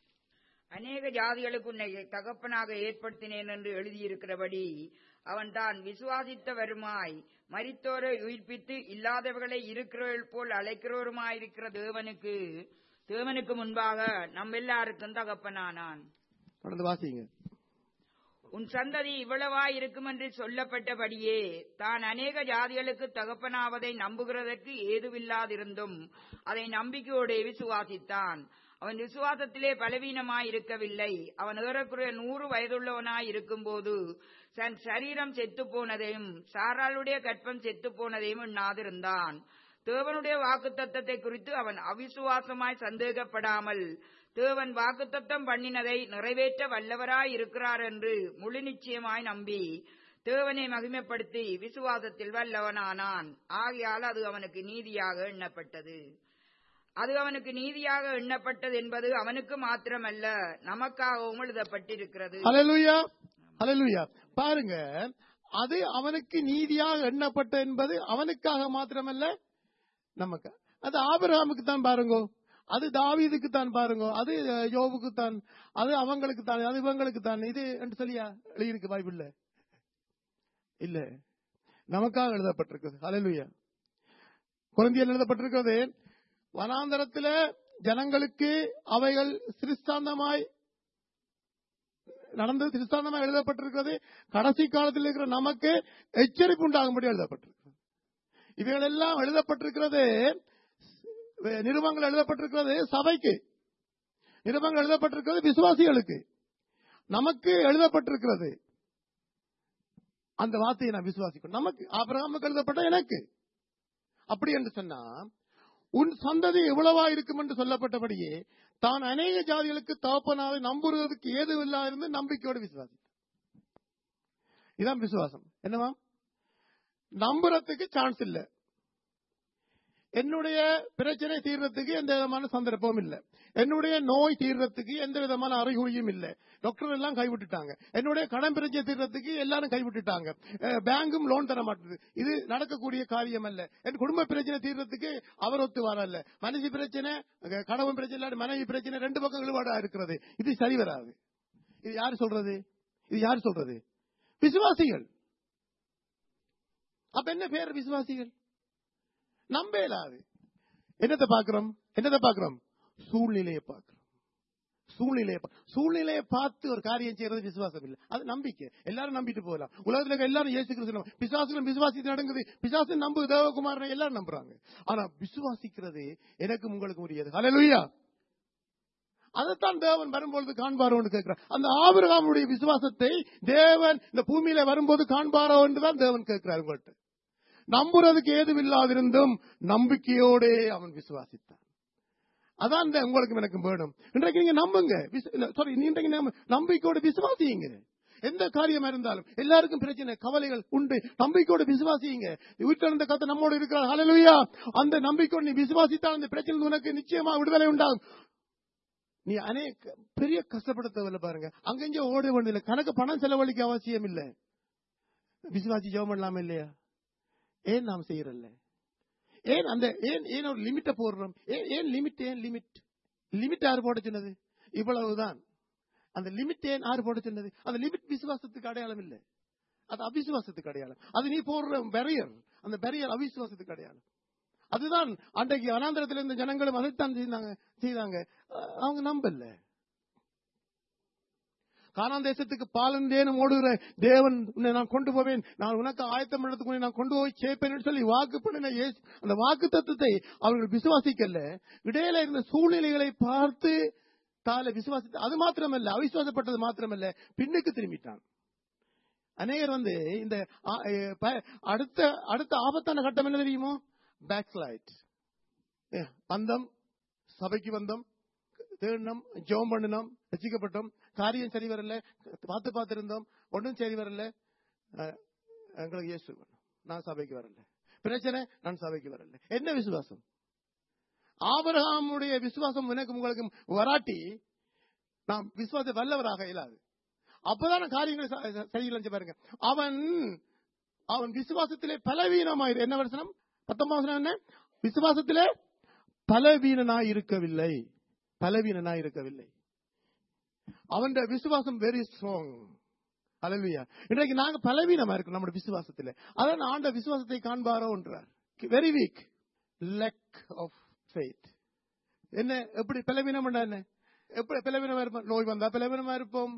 அநேக ஜாதிகளுக்கு உன்னை தகப்பனாக ஏற்படுத்தினேன் என்று எழுதியிருக்கிறபடி அவன் தான் விசுவாசித்த வருமாய் மரித்தோரை உயிர்ப்பித்து இல்லாதவர்களை இருக்கிறவர்கள் போல் அழைக்கிறவருமாயிருக்கிற தேவனுக்கு தேவனுக்கு முன்பாக நம்ம எல்லாருக்கும் தகப்பனானான் தொடர்ந்து வாசிங்க உன் சந்ததி இவ்வளவாய் இருக்கும் என்று சொல்லப்பட்டபடியே தான் அநேக ஜாதிகளுக்கு தகப்பனாவதை நம்புகிறதற்கு ஏதுவில்லாதிருந்தும் அதை நம்பிக்கையோடு விசுவாசித்தான் அவன் விசுவாசத்திலே பலவீனமாய் இருக்கவில்லை அவன் ஏறக்குறைய நூறு வயதுள்ளவனாய் இருக்கும்போது தன் சரீரம் செத்து போனதையும் சாராளுடைய கற்பம் செத்து போனதையும் எண்ணாதிருந்தான் தேவனுடைய வாக்குத்தத்தத்தை குறித்து அவன் அவிசுவாசமாய் சந்தேகப்படாமல் தேவன் வாக்குத்தத்தம் பண்ணினதை நிறைவேற்ற வல்லவராய் இருக்கிறார் என்று முழு நிச்சயமாய் நம்பி தேவனை மகிமைப்படுத்தி விசுவாசத்தில் வல்லவனானான் ஆகையால் அது அவனுக்கு நீதியாக எண்ணப்பட்டது அது அவனுக்கு நீதியாக எண்ணப்பட்டது என்பது அவனுக்கு மாத்திரமல்ல நமக்காகவும் எழுதப்பட்டிருக்கிறது ஹalleluya ஹalleluya பாருங்க அது அவனுக்கு நீதியாக எண்ணப்பட்ட என்பது அவனுக்காக மாத்திரமல்ல நமக்கு அது ஆபிரகாமுக்கு தான் பாருங்க அது தாவீதுக்கு தான் பாருங்க அது யோபுக்கு தான் அது அவங்களுக்கு தான் அது இவங்களுக்கு தான் இது என்று சொல்லியா எழுதியிருக்கு பைபிள்ல இல்ல நமக்காக எழுதப்பட்டிருக்கிறது ஹalleluya குழந்தையில் எழுதப்பட்டிருக்கிறது வனாந்தரத்தில ஜனங்களுக்கு அவைகள் சிறுஸ்தாந்தமாய் நடந்தது திருஸ்தாந்தமாக எழுதப்பட்டிருக்கிறது கடைசி காலத்தில் இருக்கிற நமக்கு எச்சரிப்பு உண்டாகும்படி எழுதப்பட்டிருக்கிறது இவைகள் எல்லாம் எழுதப்பட்டிருக்கிறது நிருபங்கள் எழுதப்பட்டிருக்கிறது சபைக்கு நிருபங்கள் எழுதப்பட்டிருக்கிறது விசுவாசிகளுக்கு நமக்கு எழுதப்பட்டிருக்கிறது அந்த வார்த்தையை நான் விசுவாசிக்கணும் நமக்கு ஆபிரகாமுக்கு எழுதப்பட்ட எனக்கு அப்படி என்று சொன்னா உன் சந்ததி எவ்வளவா இருக்கும் என்று சொல்லப்பட்டபடியே தான் அநேக ஜாதிகளுக்கு தகப்பனாவை நம்புறதுக்கு ஏதுவில்லா இருந்து நம்பிக்கையோடு விசுவாசி இதான் விசுவாசம் என்னவா நம்புறதுக்கு சான்ஸ் இல்ல என்னுடைய பிரச்சனை தீர்றதுக்கு எந்த விதமான சந்தர்ப்பமும் இல்ல என்னுடைய நோய் தீர்றதுக்கு எந்த விதமான அறிகுறியும் இல்ல டாக்டர் எல்லாம் கைவிட்டுட்டாங்க என்னுடைய கடன் பிரச்சனை தீர்றதுக்கு எல்லாரும் கைவிட்டுட்டாங்க அஹ், பேங்கும் லோன் தர மாட்டேது இது நடக்கக்கூடிய காரியம் அல்ல என் குடும்ப பிரச்சனை தீர்றதுக்கு அவர் ஒத்து வரல மனைவி பிரச்சனை அஹ், கணவன் பிரச்சனை இல்லாட்டி மனைவி பிரச்சனை ரெண்டு பக்கம் இழுபாடா இருக்கிறது இது சரி வராது இது யாரு சொல்றது இது யாரு சொல்றது விசுவாசிகள் அப்ப என்ன பேர் விசுவாசிகள் நம்ப இயலாது என்னத்தை பாக்குறோம் என்னத்தை பாக்குறோம் சூழ்நிலையை பார்க்கிறோம் சூழ்நிலையை பா- சூழ்நிலையை பார்த்து ஒரு காரியம் செய்யறது விசுவாசம் இல்லை அது நம்பிக்கை எல்லாரும் நம்பிட்டு போகலாம் உலகத்துல இருக்க எல்லாரும் இயேசு கிறிஸ்து நம்ப- பிசாசுகளும் விசுவாசி நடங்குது பிசாசு நம்பு தேவகுமாரனை எல்லாரும் நம்புறாங்க ஆனா விசுவாசிக்கிறது எனக்கு உங்களுக்கு முடியாது ஹalleluya அதைத்தான் தேவன் வரும்பொழுது காண்பாரோ என்று கேட்கிறார் அந்த ஆபிரகாமுடைய விசுவாசத்தை தேவன் இந்த பூமியில வரும்போது காண்பாரோ என்று தான் தேவன் கேட்கிறார் உங்கள்கிட்ட நம்புறதுக்கு ஏதுமில்லாதிருந்தும் நம்பிக்கையோடே அவன் விசுவாசித்தான் அதான் இந்த உங்களுக்கு எனக்கு வேணும் இன்றைக்கு நீங்க நம்புங்க சாரி இன்றைக்கு நம்ம நம்பிக்கையோட விசுவாசியுங்க எந்த காரியமா இருந்தாலும் எல்லாருக்கும் பிரச்சனை கவலைகள் உண்டு நம்பிக்கையோட விசுவாசியுங்க வீட்டில் இருந்த கத்த நம்மோடு இருக்கிறார் ஹalleluya அந்த நம்பிக்கையோடு நீ விசுவாசித்தால் அந்த பிரச்சனை உனக்கு நிச்சயமா விடுதலை உண்டாகும் நீ அநேக பெரிய கஷ்டப்பட தேவையில்ல பாருங்க அங்கங்க ஓட வேண்டியதில்லை கணக்கு பணம் செலவழிக்க அவசியம் இல்லை விசுவாசி ஜெபம் பண்ணலாமா இல்லையா ஏன் நாம் செய்யறல்ல ஏன் அந்த ஏன் ஏன் ஒரு லிமிட்ட போடுறோம் ஏன் ஏன் லிமிட் ஏன் லிமிட் லிமிட் யார் போட சொன்னது இவ்வளவுதான் அந்த லிமிட் ஏன் யார் போட சொன்னது அந்த லிமிட் விசுவாசத்துக்கு அடையாளம் இல்லை அது அவிசுவாசத்துக்கு அடையாளம் அது நீ போடுற பெரியர் அந்த பெரியர் அவிசுவாசத்துக்கு அடையாளம் அதுதான் அன்றைக்கு அனாந்திரத்தில் இருந்த ஜனங்களும் அதைத்தான் செய்தாங்க செய்தாங்க அஹ் அவங்க நம்பல கானான் தேசத்துக்கு பாலந்தேனும் ஓடுகிற தேவன் உன்னை நான் கொண்டு போவேன் நான் உனக்கு ஆயத்தம் பண்ணதுக்கு உன்னை நான் கொண்டு போய் சேர்ப்பேன் சொல்லி வாக்கு பண்ணின இயேசு அந்த வாக்கு தத்துவத்தை அவர்கள் விசுவாசிக்கல இடையில இருந்த சூழ்நிலைகளை பார்த்து தால விசுவாசித்து அது மாத்திரமல்ல அவிசுவாசப்பட்டது மாத்திரமல்ல பின்னுக்கு திரும்பிட்டான் அநேகர் வந்து இந்த ஆ- எ, ப- அடுத்த அடுத்த ஆபத்தான கட்டம் என்ன தெரியுமோ பேக்ஸ்லைட் வந்தம் சபைக்கு வந்தோம் தேடினோம் ஜெபம் பண்ணினோம் ரசிக்கப்பட்டோம் காரியம் சரி வரல பார்த்து பார்த்து இருந்தோம் ஒன்றும் சரி வரல அஹ், எங்களுக்கு இயேசு வேணும். நான் சபைக்கு வரல பிரச்சனை நான் சபைக்கு வரல என்ன விசுவாசம் ஆபிரகாமுடைய விசுவாசம் எனக்கு உங்களுக்கு வராட்டி நாம் விசுவாச வல்லவராக இயலாது அப்பதான் காரியங்களை ச- ச- சரியில்லைன்னு பாருங்க அவன் அவன் விசுவாசத்திலே பலவீனமாயிரு என்ன வருஷம் பத்தொன்பது வசனம் என்ன விசுவாசத்திலே பலவீனனாய் இருக்கவில்லை பலவீனனாய் இருக்கவில்லை அவன் விசுவாசம் வெரி ஸ்ட்ராங் அலலுயா இன்றைக்கு நாங்க பலவீனமா இருக்கோம் நம்முடைய விசுவாசத்துல அதான் ஆண்ட விசுவாசத்தை காண்பாரோ என்றார் very weak lack of faith என்ன எப்படி பலவீனம் என்ன எப்படி பலவீனமா இருப்போம் நோய் வந்தா பலவீனமா இருப்போம்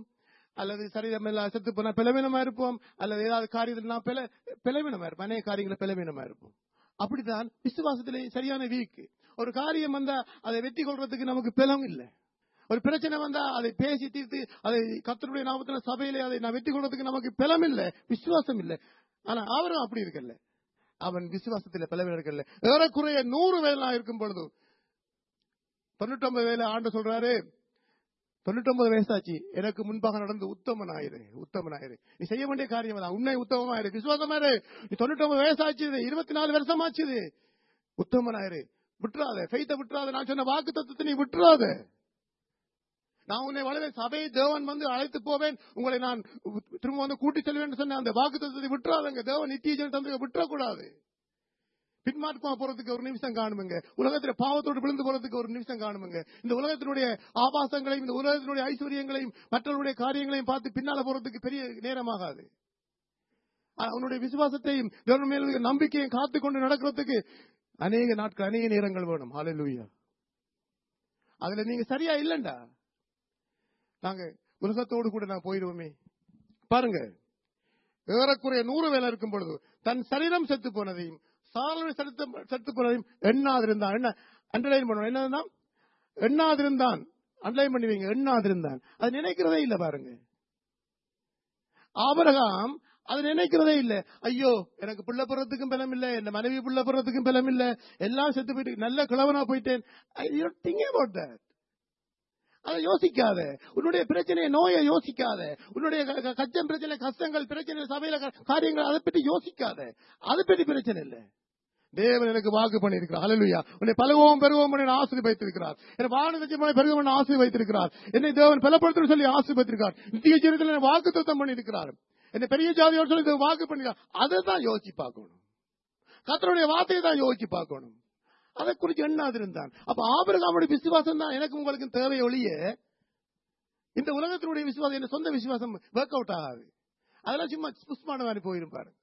அல்லது சரீரம் எல்லாம் செத்து போனா பிளவினமா இருப்போம் அல்லது ஏதாவது காரியத்தில் நான் பிள பிளவினமா இருப்போம் அநேக காரியங்களை பிளவினமா இருப்போம் அப்படித்தான் விசுவாசத்திலே சரியான வீக்கு ஒரு காரியம் வந்தா அதை வெற்றி கொள்றதுக்கு நமக்கு பிளம் இல்லை ஒரு பிரச்சனை வந்தா அதை பேசி தீர்த்து அதை கத்தருடைய நாமத்துல சபையிலே அதை நான் வெற்றி கொள்றதுக்கு நமக்கு பிளம் இல்லை விசுவாசம் இல்லை ஆனா அவரும் அப்படி இருக்கல்ல அவன் விசுவாசத்துல பிளவில் இருக்கல்ல ஏறக்குறைய நூறு வேலை இருக்கும் பொழுது தொண்ணூற்றொன்பது வேலை ஆண்டு சொல்றாரு தொண்ணூற்றொன்பது வயசாச்சு எனக்கு முன்பாக நடந்து உத்தமன் ஆயிரு உத்தமன் ஆயிரு நீ செய்ய வேண்டிய காரியம் தான் உன்னை உத்தமமாயிரு விசுவாசமாயிரு நீ தொண்ணூற்றொன்பது வயசாச்சு இருபத்தி நாலு வருஷம் ஆச்சுது உத்தமன் ஆயிரு விட்டுறாத ஃபெய்த விட்டுறாத நான் சொன்ன வாக்கு தத்துவத்தை நீ விட்டுறாத நான் உன்னை வளர சபை தேவன் வந்து அழைத்து போவேன் உங்களை நான் திரும்ப வந்து கூட்டி செல்வேன் சொன்ன அந்த வாக்கு தத்துவத்தை விட்டுறாதங்க தேவன் நித்திய ஜன தந்தை விட்டுறக்கூடாது பின்மாற்றமா போறதுக்கு ஒரு நிமிஷம் காணுமுங்க உலகத்துல பாவத்தோடு விழுந்து போறதுக்கு ஒரு நிமிஷம் காணுமுங்க இந்த உலகத்தினுடைய ஆபாசங்களையும் இந்த உலகத்தினுடைய ஐஸ்வர்யங்களையும் மற்றவருடைய காரியங்களையும் பார்த்து பின்னால போறதுக்கு பெரிய நேரமாகாது ஆனா, உன்னுடைய விசுவாசத்தையும் தேவன் மேல் இருக்கிற நம்பிக்கையும் காத்துக்கொண்டு நடக்கிறதுக்கு அநேக நாட்கள் அநேக நேரங்கள் வேணும் ஹalleluya அதுல நீங்க சரியா இல்லண்டா நாங்க உலகத்தோடு கூட நான் போயிடுவோமே பாருங்க ஏறக்குறைய நூறு வேலை இருக்கும் பொழுது தன் சரீரம் செத்து போனதையும் சாலனை செத்து செத்து போனதையும் எண்ணாதிருந்தான் என்ன அண்டர்லைன் பண்ணுவோம் என்னதுன்னா எண்ணாதிருந்தான் அண்டர்லைன் பண்ணுவீங்க எண்ணாதிருந்தான் அது நினைக்கிறதே இல்ல பாருங்க ஆபரகாம் அது நினைக்கிறதே இல்ல ஐயோ எனக்கு புள்ள போறதுக்கும் பலம் இல்ல என் மனைவி புள்ள போறதுக்கும் பலம் இல்ல எல்லாம் செத்து போயிட்டு நல்ல கிழவனா போயிட்டேன் திங்க் அபவுட் தட் அதை யோசிக்காத உன்னுடைய பிரச்சனையை நோயை யோசிக்காத உன்னுடைய க- க- கச்சம் பிரச்சனை கஷ்டங்கள் பிரச்சனை சபையில க- காரியங்கள் அதை பற்றி யோசிக்காத அதை பற்றி பிரச்சனை இல்ல தேவன் எனக்கு வாக்கு பண்ணியிருக்கிறார் ஹalleluya உன்னை பலவோம் பெருவோம் என ஆசீர்வதித்திருக்கிறார் என் வானதஜமான பெருவோம் என ஆசீர்வதித்திருக்கிறார் என்னை தேவன் பலப்படுத்தும் சொல்லி ஆசீர்வதித்திருக்கிறார் நித்திய ஜீவிதத்தில் என்னை வாக்கு தத்தம் பண்ணியிருக்கிறார் என்னை பெரிய ஜாதியோடு சொல்லி தேவன் வாக்கு பண்ணிருக்கார் அதை தான் யோசிச்சு பார்க்கணும் கர்த்தருடைய வார்த்தையை தான் யோசிச்சு பார்க்கணும் அதை குறித்து எண்ணாதிருந்தான் அப்ப ஆபிரகாமுடைய விசுவாசம் தான் எனக்கு உங்களுக்கு தேவை ஒழிய இந்த உலகத்தினுடைய விசுவாசம் என்ன சொந்த விசுவாசம் ஒர்க் அவுட் ஆகாது அதெல்லாம் சும்மா புஷ்மான மாதிரி போயிருப்பாரு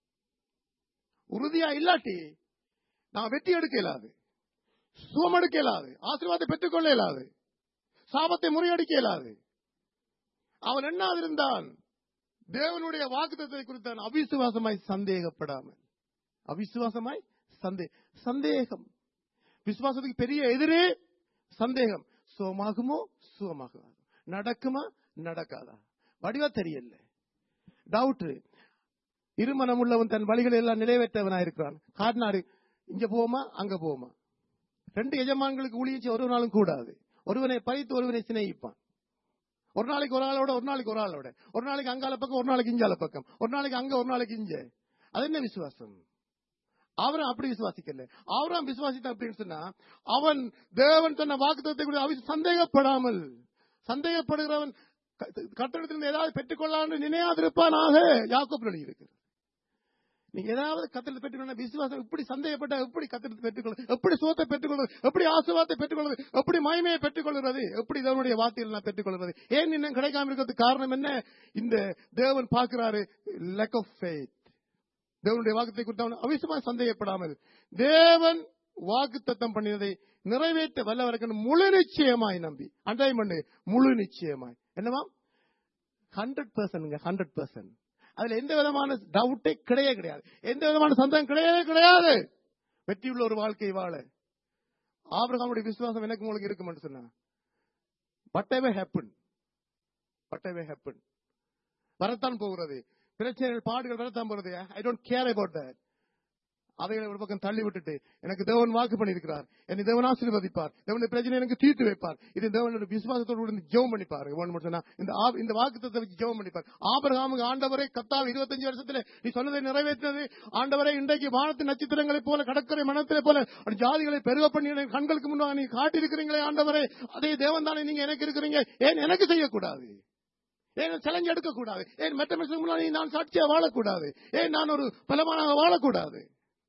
உறுதியா இல்லாட்டி நான் வெற்றி எடுக்க இயலாது சுகம் எடுக்க இயலாது ஆசீர்வாதத்தை பெற்றுக்கொள்ள இயலாது சாபத்தை முறியடிக்க இயலாது அவன் எண்ணாதிருந்தான் தேவனுடைய வாக்குத்தத்தை குறித்தான் அவிசுவாசமாய் சந்தேகப்படாமல் அவிசுவாசமாய் சந்தே சந்தேகம் விசுவாசத்துக்கு பெரிய எதிரே சந்தேகம் சுகமாகுமோ சுகமாகாது நடக்குமா நடக்காதா வடிவா தெரியல டவுட் இருமனம் உள்ளவன் தன் வழிகளை எல்லாம் நிறைவேற்றவனா இருக்கிறான் காட்டினாரு இங்க போமா அங்க போமா ரெண்டு எஜமான்களுக்கு ஊழியச்சு ஒரு நாளும் கூடாது ஒருவனை பறித்து ஒருவனை சிநேகிப்பான் ஒரு நாளைக்கு ஒரு ஆளோட ஒரு நாளைக்கு ஒரு ஆளோட ஒரு நாளைக்கு அங்கால பக்கம் ஒரு நாளைக்கு இஞ்சால பக்கம் ஒரு நாளைக்கு அங்க ஒரு நாளைக்கு இஞ்ச அது என்ன விசுவாசம் அவரும் அப்படி விசுவாசிக்கல அவரும் விசுவாசித்த அப்படின்னு சொன்னா அவன் தேவன் சொன்ன வாக்குத்தத்தை கூட அவன் சந்தேகப்படாமல் சந்தேகப்படுகிறவன் கட்டணத்திலிருந்து ஏதாவது பெற்றுக்கொள்ளான்னு நினையாதிருப்பானாக யாக்கோப் இருக்கு நீங்க ஏதாவது கத்திரத்தை பெற்றுக்கொள்ள விசுவாசம் எப்படி சந்தேகப்பட்ட எப்படி கத்திரத்தை பெற்றுக்கொள்வது எப்படி சுகத்தை பெற்றுக்கொள்வது எப்படி ஆசுவாதத்தை பெற்றுக்கொள்வது எப்படி மகிமையை பெற்றுக்கொள்கிறது எப்படி தேவனுடைய வார்த்தையில் நான் பெற்றுக்கொள்வது ஏன் இன்னும் கிடைக்காம இருக்கிறதுக்கு காரணம் என்ன இந்த தேவன் பார்க்கிறாரு லேக் ஆஃப் ஃபேத் தேவனுடைய வாக்குத்தை குறித்து அவிசமா சந்தேகப்படாமல் தேவன் வாக்கு தத்தம் பண்ணினதை நிறைவேற்ற வல்லவருக்கு முழு நிச்சயமாய் நம்பி அன்றை மண்ணு முழு நிச்சயமாய் என்னவா ஹண்ட்ரட் பர்சன்ட் ஹண்ட்ரட் பர்சன்ட் அதுல எந்த விதமான டவுட்டே கிடையவே கிடையாது எந்த விதமான சந்தேகம் கிடையவே கிடையாது வெற்றியுள்ள ஒரு வாழ்க்கை வாழ ஆபிரகாமுடைய விசுவாசம் எனக்கு உங்களுக்கு இருக்குமென்று சொன்னா வட் எவர் ஹேப்பன் வட் எவர் ஹேப்பன் வரத்தான் போகிறது பிரச்சனைகள் பாடுகள் வரத்தான் போகிறது I don't care about that அவைகளை ஒரு பக்கம் தள்ளி விட்டுட்டு எனக்கு தேவன் வாக்கு பண்ணியிருக்கிறார் என்னை தேவன் ஆசீர்வதிப்பார் தேவனுடைய பிரச்சனை எனக்கு தீர்த்து வைப்பார் இது தேவனுடைய விசுவாசத்தோடு கூட ஜெபம் பண்ணிப்பாரு ஒன்று சொன்னா இந்த ஆ- இந்த வாக்கு தத்தை வச்சு ஜெபம் பண்ணிப்பார் ஆபரகாமுக்கு ஆண்டவரை கத்தால் இருபத்தஞ்சு வருஷத்துல நீ சொன்னதை நிறைவேற்றினது ஆண்டவரை இன்றைக்கு வானத்து நட்சத்திரங்களைப் போல கடற்கரை மனத்திலே போல அப்படி ஜாதிகளை பெருக பண்ணி எனக்கு கண்களுக்கு முன்னாக நீ காட்டியிருக்கிறீங்களே ஆண்டவரே அதே தேவன் தானே நீங்க எனக்கு இருக்கிறீங்க ஏன் எனக்கு செய்யக்கூடாது ஏன் சேலஞ்ச் எடுக்கக்கூடாது ஏன் மற்ற மனுஷனுக்கு முன்னாடி நான் சாட்சியா வாழக்கூடாது ஏன் நான் ஒரு பலமானாக வாழக்கூடாது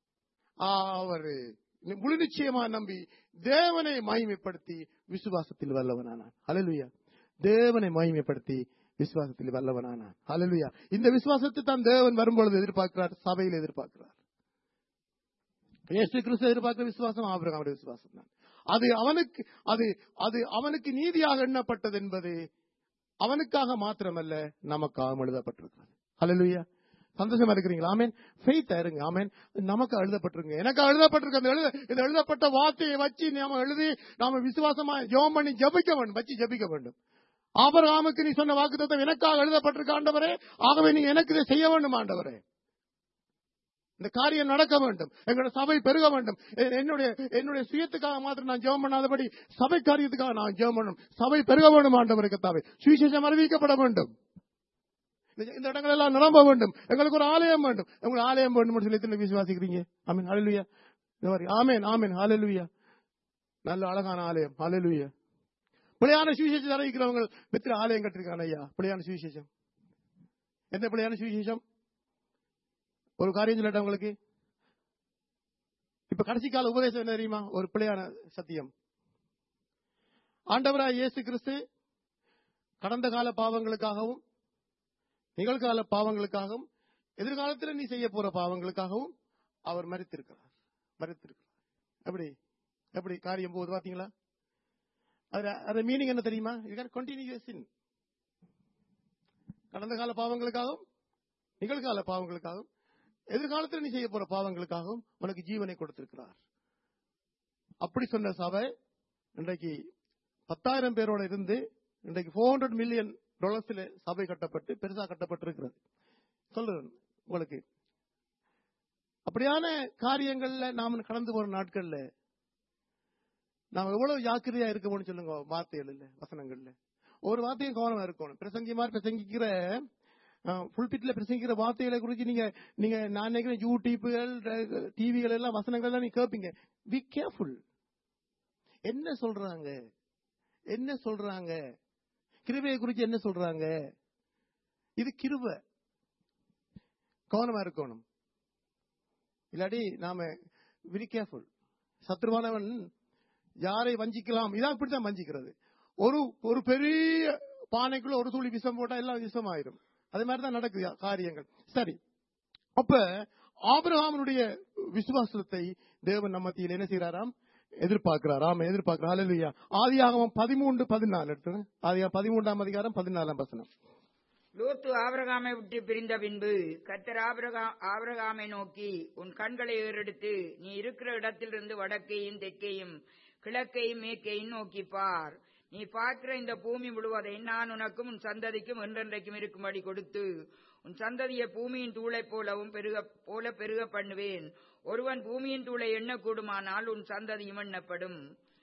அவரு முழு நிச்சயமா நம்பி தேவனை மகிமைப்படுத்தி விசுவாசத்தில் வல்லவனானான் ஹalleluya தேவனை மகிமைப்படுத்தி விசுவாசத்தில் வல்லவனானான் ஹalleluya இந்த விசுவாசத்தை தான் தேவன் வரும்பொழுது எதிர்பார்க்கிறார் சபையில் எதிர்பார்க்கிறார் இயேசு கிறிஸ்து எதிர்பார்க்கிற விசுவாசம் ஆபிரகாமுடைய விசுவாசம் தான் அது அவனுக்கு அது அது அவனுக்கு நீதியாக எண்ணப்பட்டது என்பது அவனுக்காக மாத்திரமல்ல நமக்காக எழுதப்பட்டிருக்கிறது ஹalleluya சந்தோஷமா இருக்கிறீங்களா ஆமென் ஃபெய்த் இருங்க ஆமென் நமக்கு எழுதப்பட்டிருங்க எனக்கு எழுதப்பட்டிருக்க அந்த எழுத இந்த எழுதப்பட்ட வார்த்தையை வச்சு நாம எழுதி நாம விசுவாசமா ஜெபம் பண்ணி ஜெபிக்க வேண்டும் வச்சு ஜெபிக்க வேண்டும் ஆபரகாமுக்கு நீ சொன்ன வாக்குத்தத்தம் எனக்காக எழுதப்பட்டிருக்க ஆண்டவரே ஆகவே நீங்க எனக்கு இதை செய்ய வேண்டும் ஆண்டவரே இந்த காரியம் நடக்க வேண்டும் எங்களுடைய சபை பெருக வேண்டும் எ- என்னுடைய என்னுடைய சுயத்துக்காக மாத்திரம் நான் ஜெபம் பண்ணாதபடி சபை காரியத்துக்காக நான் ஜெபம் பண்ணணும் சபை பெருக வேண்டும் ஆண்டவருக்கு தாவே சுவிசேஷம் அறிவிக்கப்பட வேண்டும் இந்த- இந்த இடங்கள் எல்லாம் நிரம்ப வேண்டும் எங்களுக்கு ஒரு ஆலயம் வேண்டும் உங்களுக்கு ஆலயம் வேண்டும் சொல்லி எத்தனை விசுவாசிக்கிறீங்க ஆமீன் ஹalleluya இந்த மாதிரி ஆமேன் ஆமேன் ஹalleluya நல்ல அழகான ஆலயம் ஹalleluya பிள்ளையான சுவிசேஷம் அறிவிக்கிறவங்க எத்தனை ஆலயம் கட்டிருக்காங்க ஐயா பிள்ளையான சுவிசேஷம் எந்த பிள்ளையான சுவிசேஷம் ஒரு காரியம் சொல்லட்ட உங்களுக்கு இப்ப கடைசி கால உபதேசம் என்ன தெரியுமா ஒரு பிள்ளையான சத்தியம் ஆண்டவராய் இயேசு கிறிஸ்து கடந்த கால பாவங்களுக்காகவும் நிகழ்கால பாவங்களுக்காகவும் எதிர்காலத்தில் நீ செய்ய போற பாவங்களுக்காகவும் அவர் மறித்திருக்கிறார் மறித்திருக்கிறார் எப்படி எப்படி காரியம் போகுது பாத்தீங்களா அது அது மீனிங் என்ன தெரியுமா இது கண்டினியூஸ் கடந்த கால பாவங்களுக்காகவும் நிகழ்கால பாவங்களுக்காகவும் எதிர்காலத்தில் நீ செய்ய போற பாவங்களுக்காகவும் உனக்கு ஜீவனை கொடுத்திருக்கிறார் அப்படி சொன்ன சபை இன்றைக்கு பத்தாயிரம் பேரோட இருந்து இன்றைக்கு ஃபோர் ஹண்ட்ரட் மில்லியன் டாலர்ஸ்ல சபை கட்டப்பட்டு பெருசா கட்டப்பட்டிருக்கிறது சொல்றேன் உங்களுக்கு அப்படியான காரியங்கள்ல நாம கடந்து போற நாட்கள்ல நாம எவ்வளவு ஜாக்கிரதையா இருக்கணும்னு சொல்லுங்க வார்த்தைகள் இல்ல வசனங்கள்ல ஒரு வார்த்தையும் கவனமா இருக்கணும் பிரசங்கி மாதிரி பிரசங்கிக்கிற புல்பிட்ல பிரசங்கிக்கிற வார்த்தைகளை குறித்து நீங்க நீங்க நான் நினைக்கிறேன் யூடியூப்கள் டிவிகள் எல்லாம் வசனங்கள் எல்லாம் நீங்க கேட்பீங்க பி கேர்ஃபுல் என்ன சொல்றாங்க என்ன சொல்றாங்க கிருபையை குறித்து என்ன சொல்றாங்க இது கிருபை கவனமா இருக்கணும் இல்லாட்டி நாம வெரி கேர்ஃபுல் சத்ருவானவன் யாரை வஞ்சிக்கலாம் இதான் இப்படித்தான் வஞ்சிக்கிறது ஒரு ஒரு பெரிய பானைக்குள்ள ஒரு துளி விஷம் போட்டா எல்லாம் விஷம் ஆயிரும் அதே மாதிரி தான் நடக்குது காரியங்கள் சரி அப்ப ஆபிரகாமனுடைய விசுவாசத்தை தேவன் நம்ம மத்தியில் என்ன செய்யறாராம் எதிர்பார்க்கிறார் ஆமா எதிர்பார்க்கிறார் அல்லையா ஆதியாகமம் பதிமூன்று பதினாலு எடுத்து ஆதியா பதிமூன்றாம் அதிகாரம் பதினாலாம் வசனம் லோத்து ஆபிரகாமை விட்டு பிரிந்த பின்பு கத்தர் ஆபிரகா- ஆபிரகாமை நோக்கி உன் கண்களை ஏறெடுத்து நீ இருக்கிற இடத்திலிருந்து வடக்கையும் தெற்கையும் கிழக்கையும் மேற்கையும் நோக்கி பார் நீ பார்க்கிற இந்த பூமி முழுவதை நான் உனக்கும் உன் சந்ததிக்கும் என்றென்றைக்கும் இருக்கும்படி கொடுத்து உன் சந்ததியை பூமியின் தூளைப் போலவும் பெருக போல பெருக பண்ணுவேன் ஒருவன் பூமியின் தூளை எண்ணக்கூடுமானால் உன் சந்ததியும் எண்ணப்படும்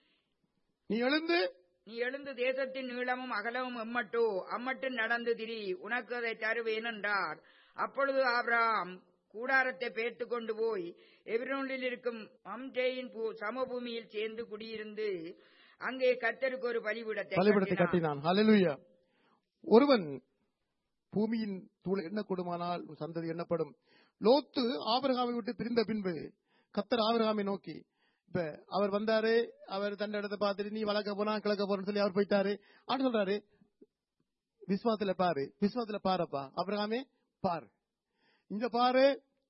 நீ எழுந்து நீ எழுந்து தேசத்தின் நீளமும் அகலமும் எம்மட்டோ அம்மட்டும் நடந்து திரி உனக்கு அதை தருவேன் என்றார் அப்பொழுது ஆபிரகாம் கூடாரத்தை பேர்த்து கொண்டு போய் எபிரோனில் இருக்கும் மம்டேயின் பூ- சமபூமியில் சேர்ந்து குடியிருந்து அங்கே கத்தருக்கு ஒரு பலிபீடத்தை பலிபடத்தை கட்டினான். கட்டினான் ஹalleluya ஒருவன் பூமியின் தூள் என்ன கொடுமானால் உன் சந்ததி எண்ணப்படும் லோத்து ஆபிரகாமை விட்டு பிரிந்த பின்பு கத்தர் ஆபிரகாமை நோக்கி இப்ப அவர் வந்தாரு அவர் தண்ட இடத்தை பார்த்துட்டு நீ வளர்க்க போனா கிழக்க போறன்னு சொல்லி அவர் போயிட்டாரு ஆண்டு சொல்றாரு விஸ்வாத்துல பாரு விஸ்வாத்துல பாருப்பா ஆபிரகாமே பாரு இங்க பாரு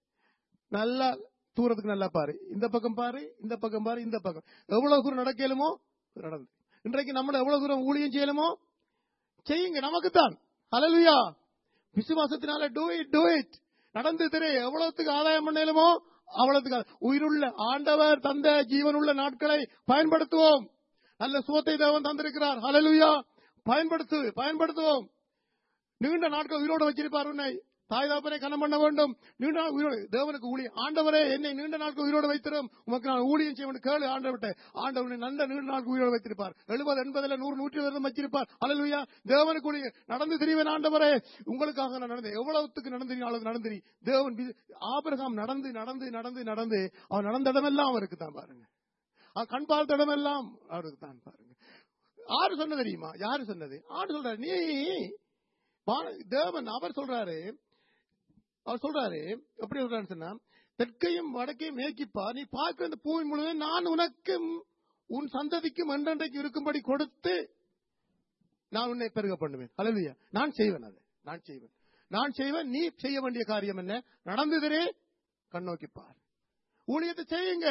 நல்லா தூரத்துக்கு நல்லா பாரு இந்த பக்கம் பாரு இந்த பக்கம் பாரு இந்த பக்கம் எவ்வளவு தூரம் நடக்கலுமோ நடந்து இன்றைக்கு நம்மள எவ்வளவு தூரம் ஊழியம் செய்யலுமோ செய்யுங்க நமக்குத்தான் ஹalleluya விசுவாசத்தினால டூ இட் டூ இட் நடந்து திரு எவ்வளவுக்கு ஆதாயம் பண்ணலுமோ அவ்வளவுக்கு ஆ- உயிருள்ள ஆண்டவர் தந்த ஜீவனுள்ள நாட்களை பயன்படுத்துவோம் நல்ல சுகத்தை தேவன் தந்திருக்கிறார் ஹalleluya பயன்படுத்து பயன்படுத்துவோம் நீண்ட நாட்கள் உயிரோடு வச்சிருப்பார் உன்னை தாய் தாப்பனை கனம் பண்ண வேண்டும் நீண்ட நாள் உயிரோடு தேவனுக்கு ஊழியம் ஆண்டவரே என்னை நீண்ட நாட்கள் உயிரோடு வைத்திரும் உமக்கு நான் ஊழியம் செய்ய வேண்டும் கேளு ஆண்டவர்கிட்ட ஆண்டவனை நல்ல நீண்ட நாட்கள் உயிரோடு வைத்திருப்பார் எழுபது எண்பதுல நூறு நூற்றி வருடம் வச்சிருப்பார் அல்லலுயா தேவனுக்கு ஊழியம் நடந்து திரிவேன் ஆண்டவரே உங்களுக்காக நான் நடந்தேன் எவ்வளவுத்துக்கு நடந்து அளவுக்கு நடந்து தேவன் வி- ஆபிரகாம் நடந்து நடந்து நடந்து நடந்து அவன் நடந்த இடமெல்லாம் அவருக்கு தான் பாருங்க அவன் கண் பார்த்த இடமெல்லாம் அவருக்கு தான் பாருங்க யாரு சொன்னது தெரியுமா யாரு சொன்னது ஆடு சொல்றாரு நீ வான- தேவன் அவர் சொல்றாரு அவர் சொல்றாரு எப்படி சொல்றாரு சொன்னா தெற்கையும் வடக்கையும் மேய்க்கிப்பா நீ பார்க்கிற இந்த பூமி முழுவதும் நான் உனக்கும் உன் சந்ததிக்கும் என்றென்றைக்கு இருக்கும்படி கொடுத்து நான் உன்னை பெருக பண்ணுவேன் அல்லையா நான் செய்வேன் அதை நான் செய்வேன் நான் செய்வேன் நீ செய்ய வேண்டிய காரியம் என்ன நடந்ததே கண்ணோக்கி பார் ஊழியத்தை செய்யுங்க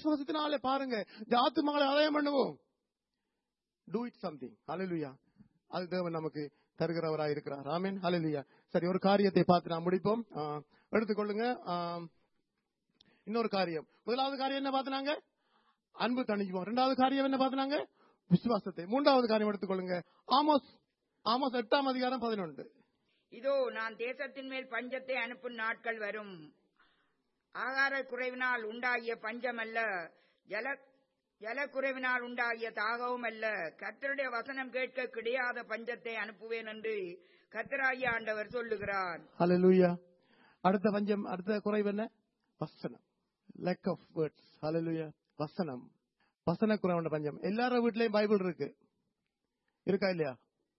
விசுவாசத்தினாலே பாருங்க இந்த ஆத்துமகளை ஆதாயம் பண்ணுவோம் டூ இட் சம்திங் அலலுயா அது தேவன் நமக்கு தருகிறவராய் இருக்கிறார் ஆமென் ஹalleluya சரி ஒரு காரியத்தை பார்த்து நாம் முடிப்போம் ஆ, எடுத்துக்கொள்ளுங்க ஆ, இன்னொரு காரியம் முதலாவது காரியம் என்ன பார்த்தனாங்க அன்பு தணிக்குவோம் இரண்டாவது காரியம் என்ன பார்த்தனாங்க விசுவாசத்தை மூன்றாவது காரியம் எடுத்துக்கொள்ளுங்க ஆமோஸ் ஆமோஸ் எட்டாம் அதிகாரம் பதினொன்று இதோ நான் தேசத்தின் மேல் பஞ்சத்தை அனுப்பும் நாட்கள் வரும் ஆகார குறைவினால் உண்டாகிய பஞ்சம் அல்ல ஜல ஜலக்குறைவினால் உண்டாகிய தாகவும் அல்ல கர்த்தருடைய வசனம் கேட்க கிடையாத பஞ்சத்தை அனுப்புவேன் என்று கர்த்தராகிய ஆண்டவர் சொல்லுகிறார் ஹalleluya அடுத்த பஞ்சம் அடுத்த குறைவு என்ன வசனம் லேக் ஆஃப் வேர்ட்ஸ் ஹalleluya வசனம் வசன குறைவுண்ட பஞ்சம் எல்லார வீட்லயும் பைபிள் இருக்கு இருக்கா இல்லையா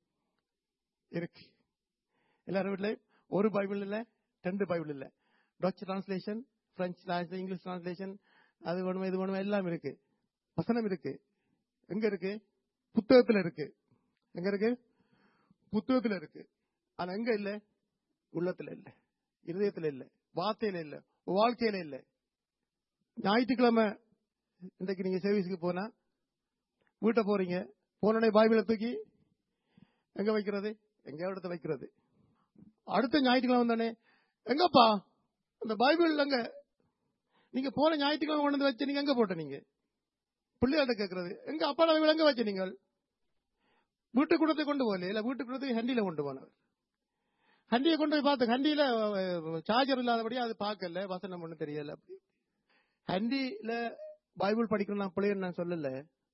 இருக்கு எல்லார வீட்லயும் ஒரு பைபிள் இல்ல ரெண்டு பைபிள் இல்ல Dutch translation French translation, English translation அது வேணுமா இது வேணுமா எல்லாம் இருக்கு வசனம் இருக்கு எங்க இருக்கு புத்தகத்துல இருக்கு எங்க இருக்கு புத்தகத்துல இருக்கு ஆனா எங்க இல்ல உள்ளத்துல இல்ல இருதயத்துல இல்ல வார்த்தையில இல்ல வாழ்க்கையில இல்ல ஞாயிற்றுக்கிழமை இன்றைக்கு நீங்க சர்வீஸ்க்கு போனா வீட்டை போறீங்க போனோடனே பைபிளை தூக்கி எங்க வைக்கிறது எங்க இடத்த வைக்கிறது அடுத்த ஞாயிற்றுக்கிழமை வந்தோடனே எங்கப்பா அந்த பைபிள் எங்க நீங்க போன ஞாயிற்றுக்கிழமை கொண்டு வந்து வச்சு நீங்க எங்க போட்ட நீங்க பிள்ளைகள்ட்ட கேட்கறது எங்க அப்பா பைபிள் எங்க வச்ச நீங்கள் வீட்டு கூடத்தை கொண்டு போகல இல்ல வீட்டு கூடத்துக்கு ஹண்டியில கொண்டு போனவர் ஹண்டியை கொண்டு போய் பார்த்து ஹண்டியில சார்ஜர் இல்லாதபடி அது பார்க்கல வசனம் ஒண்ணு தெரியல அப்படி ஹண்டியில பைபிள் படிக்கணும் நான் பிள்ளைன்னு நான் சொல்லல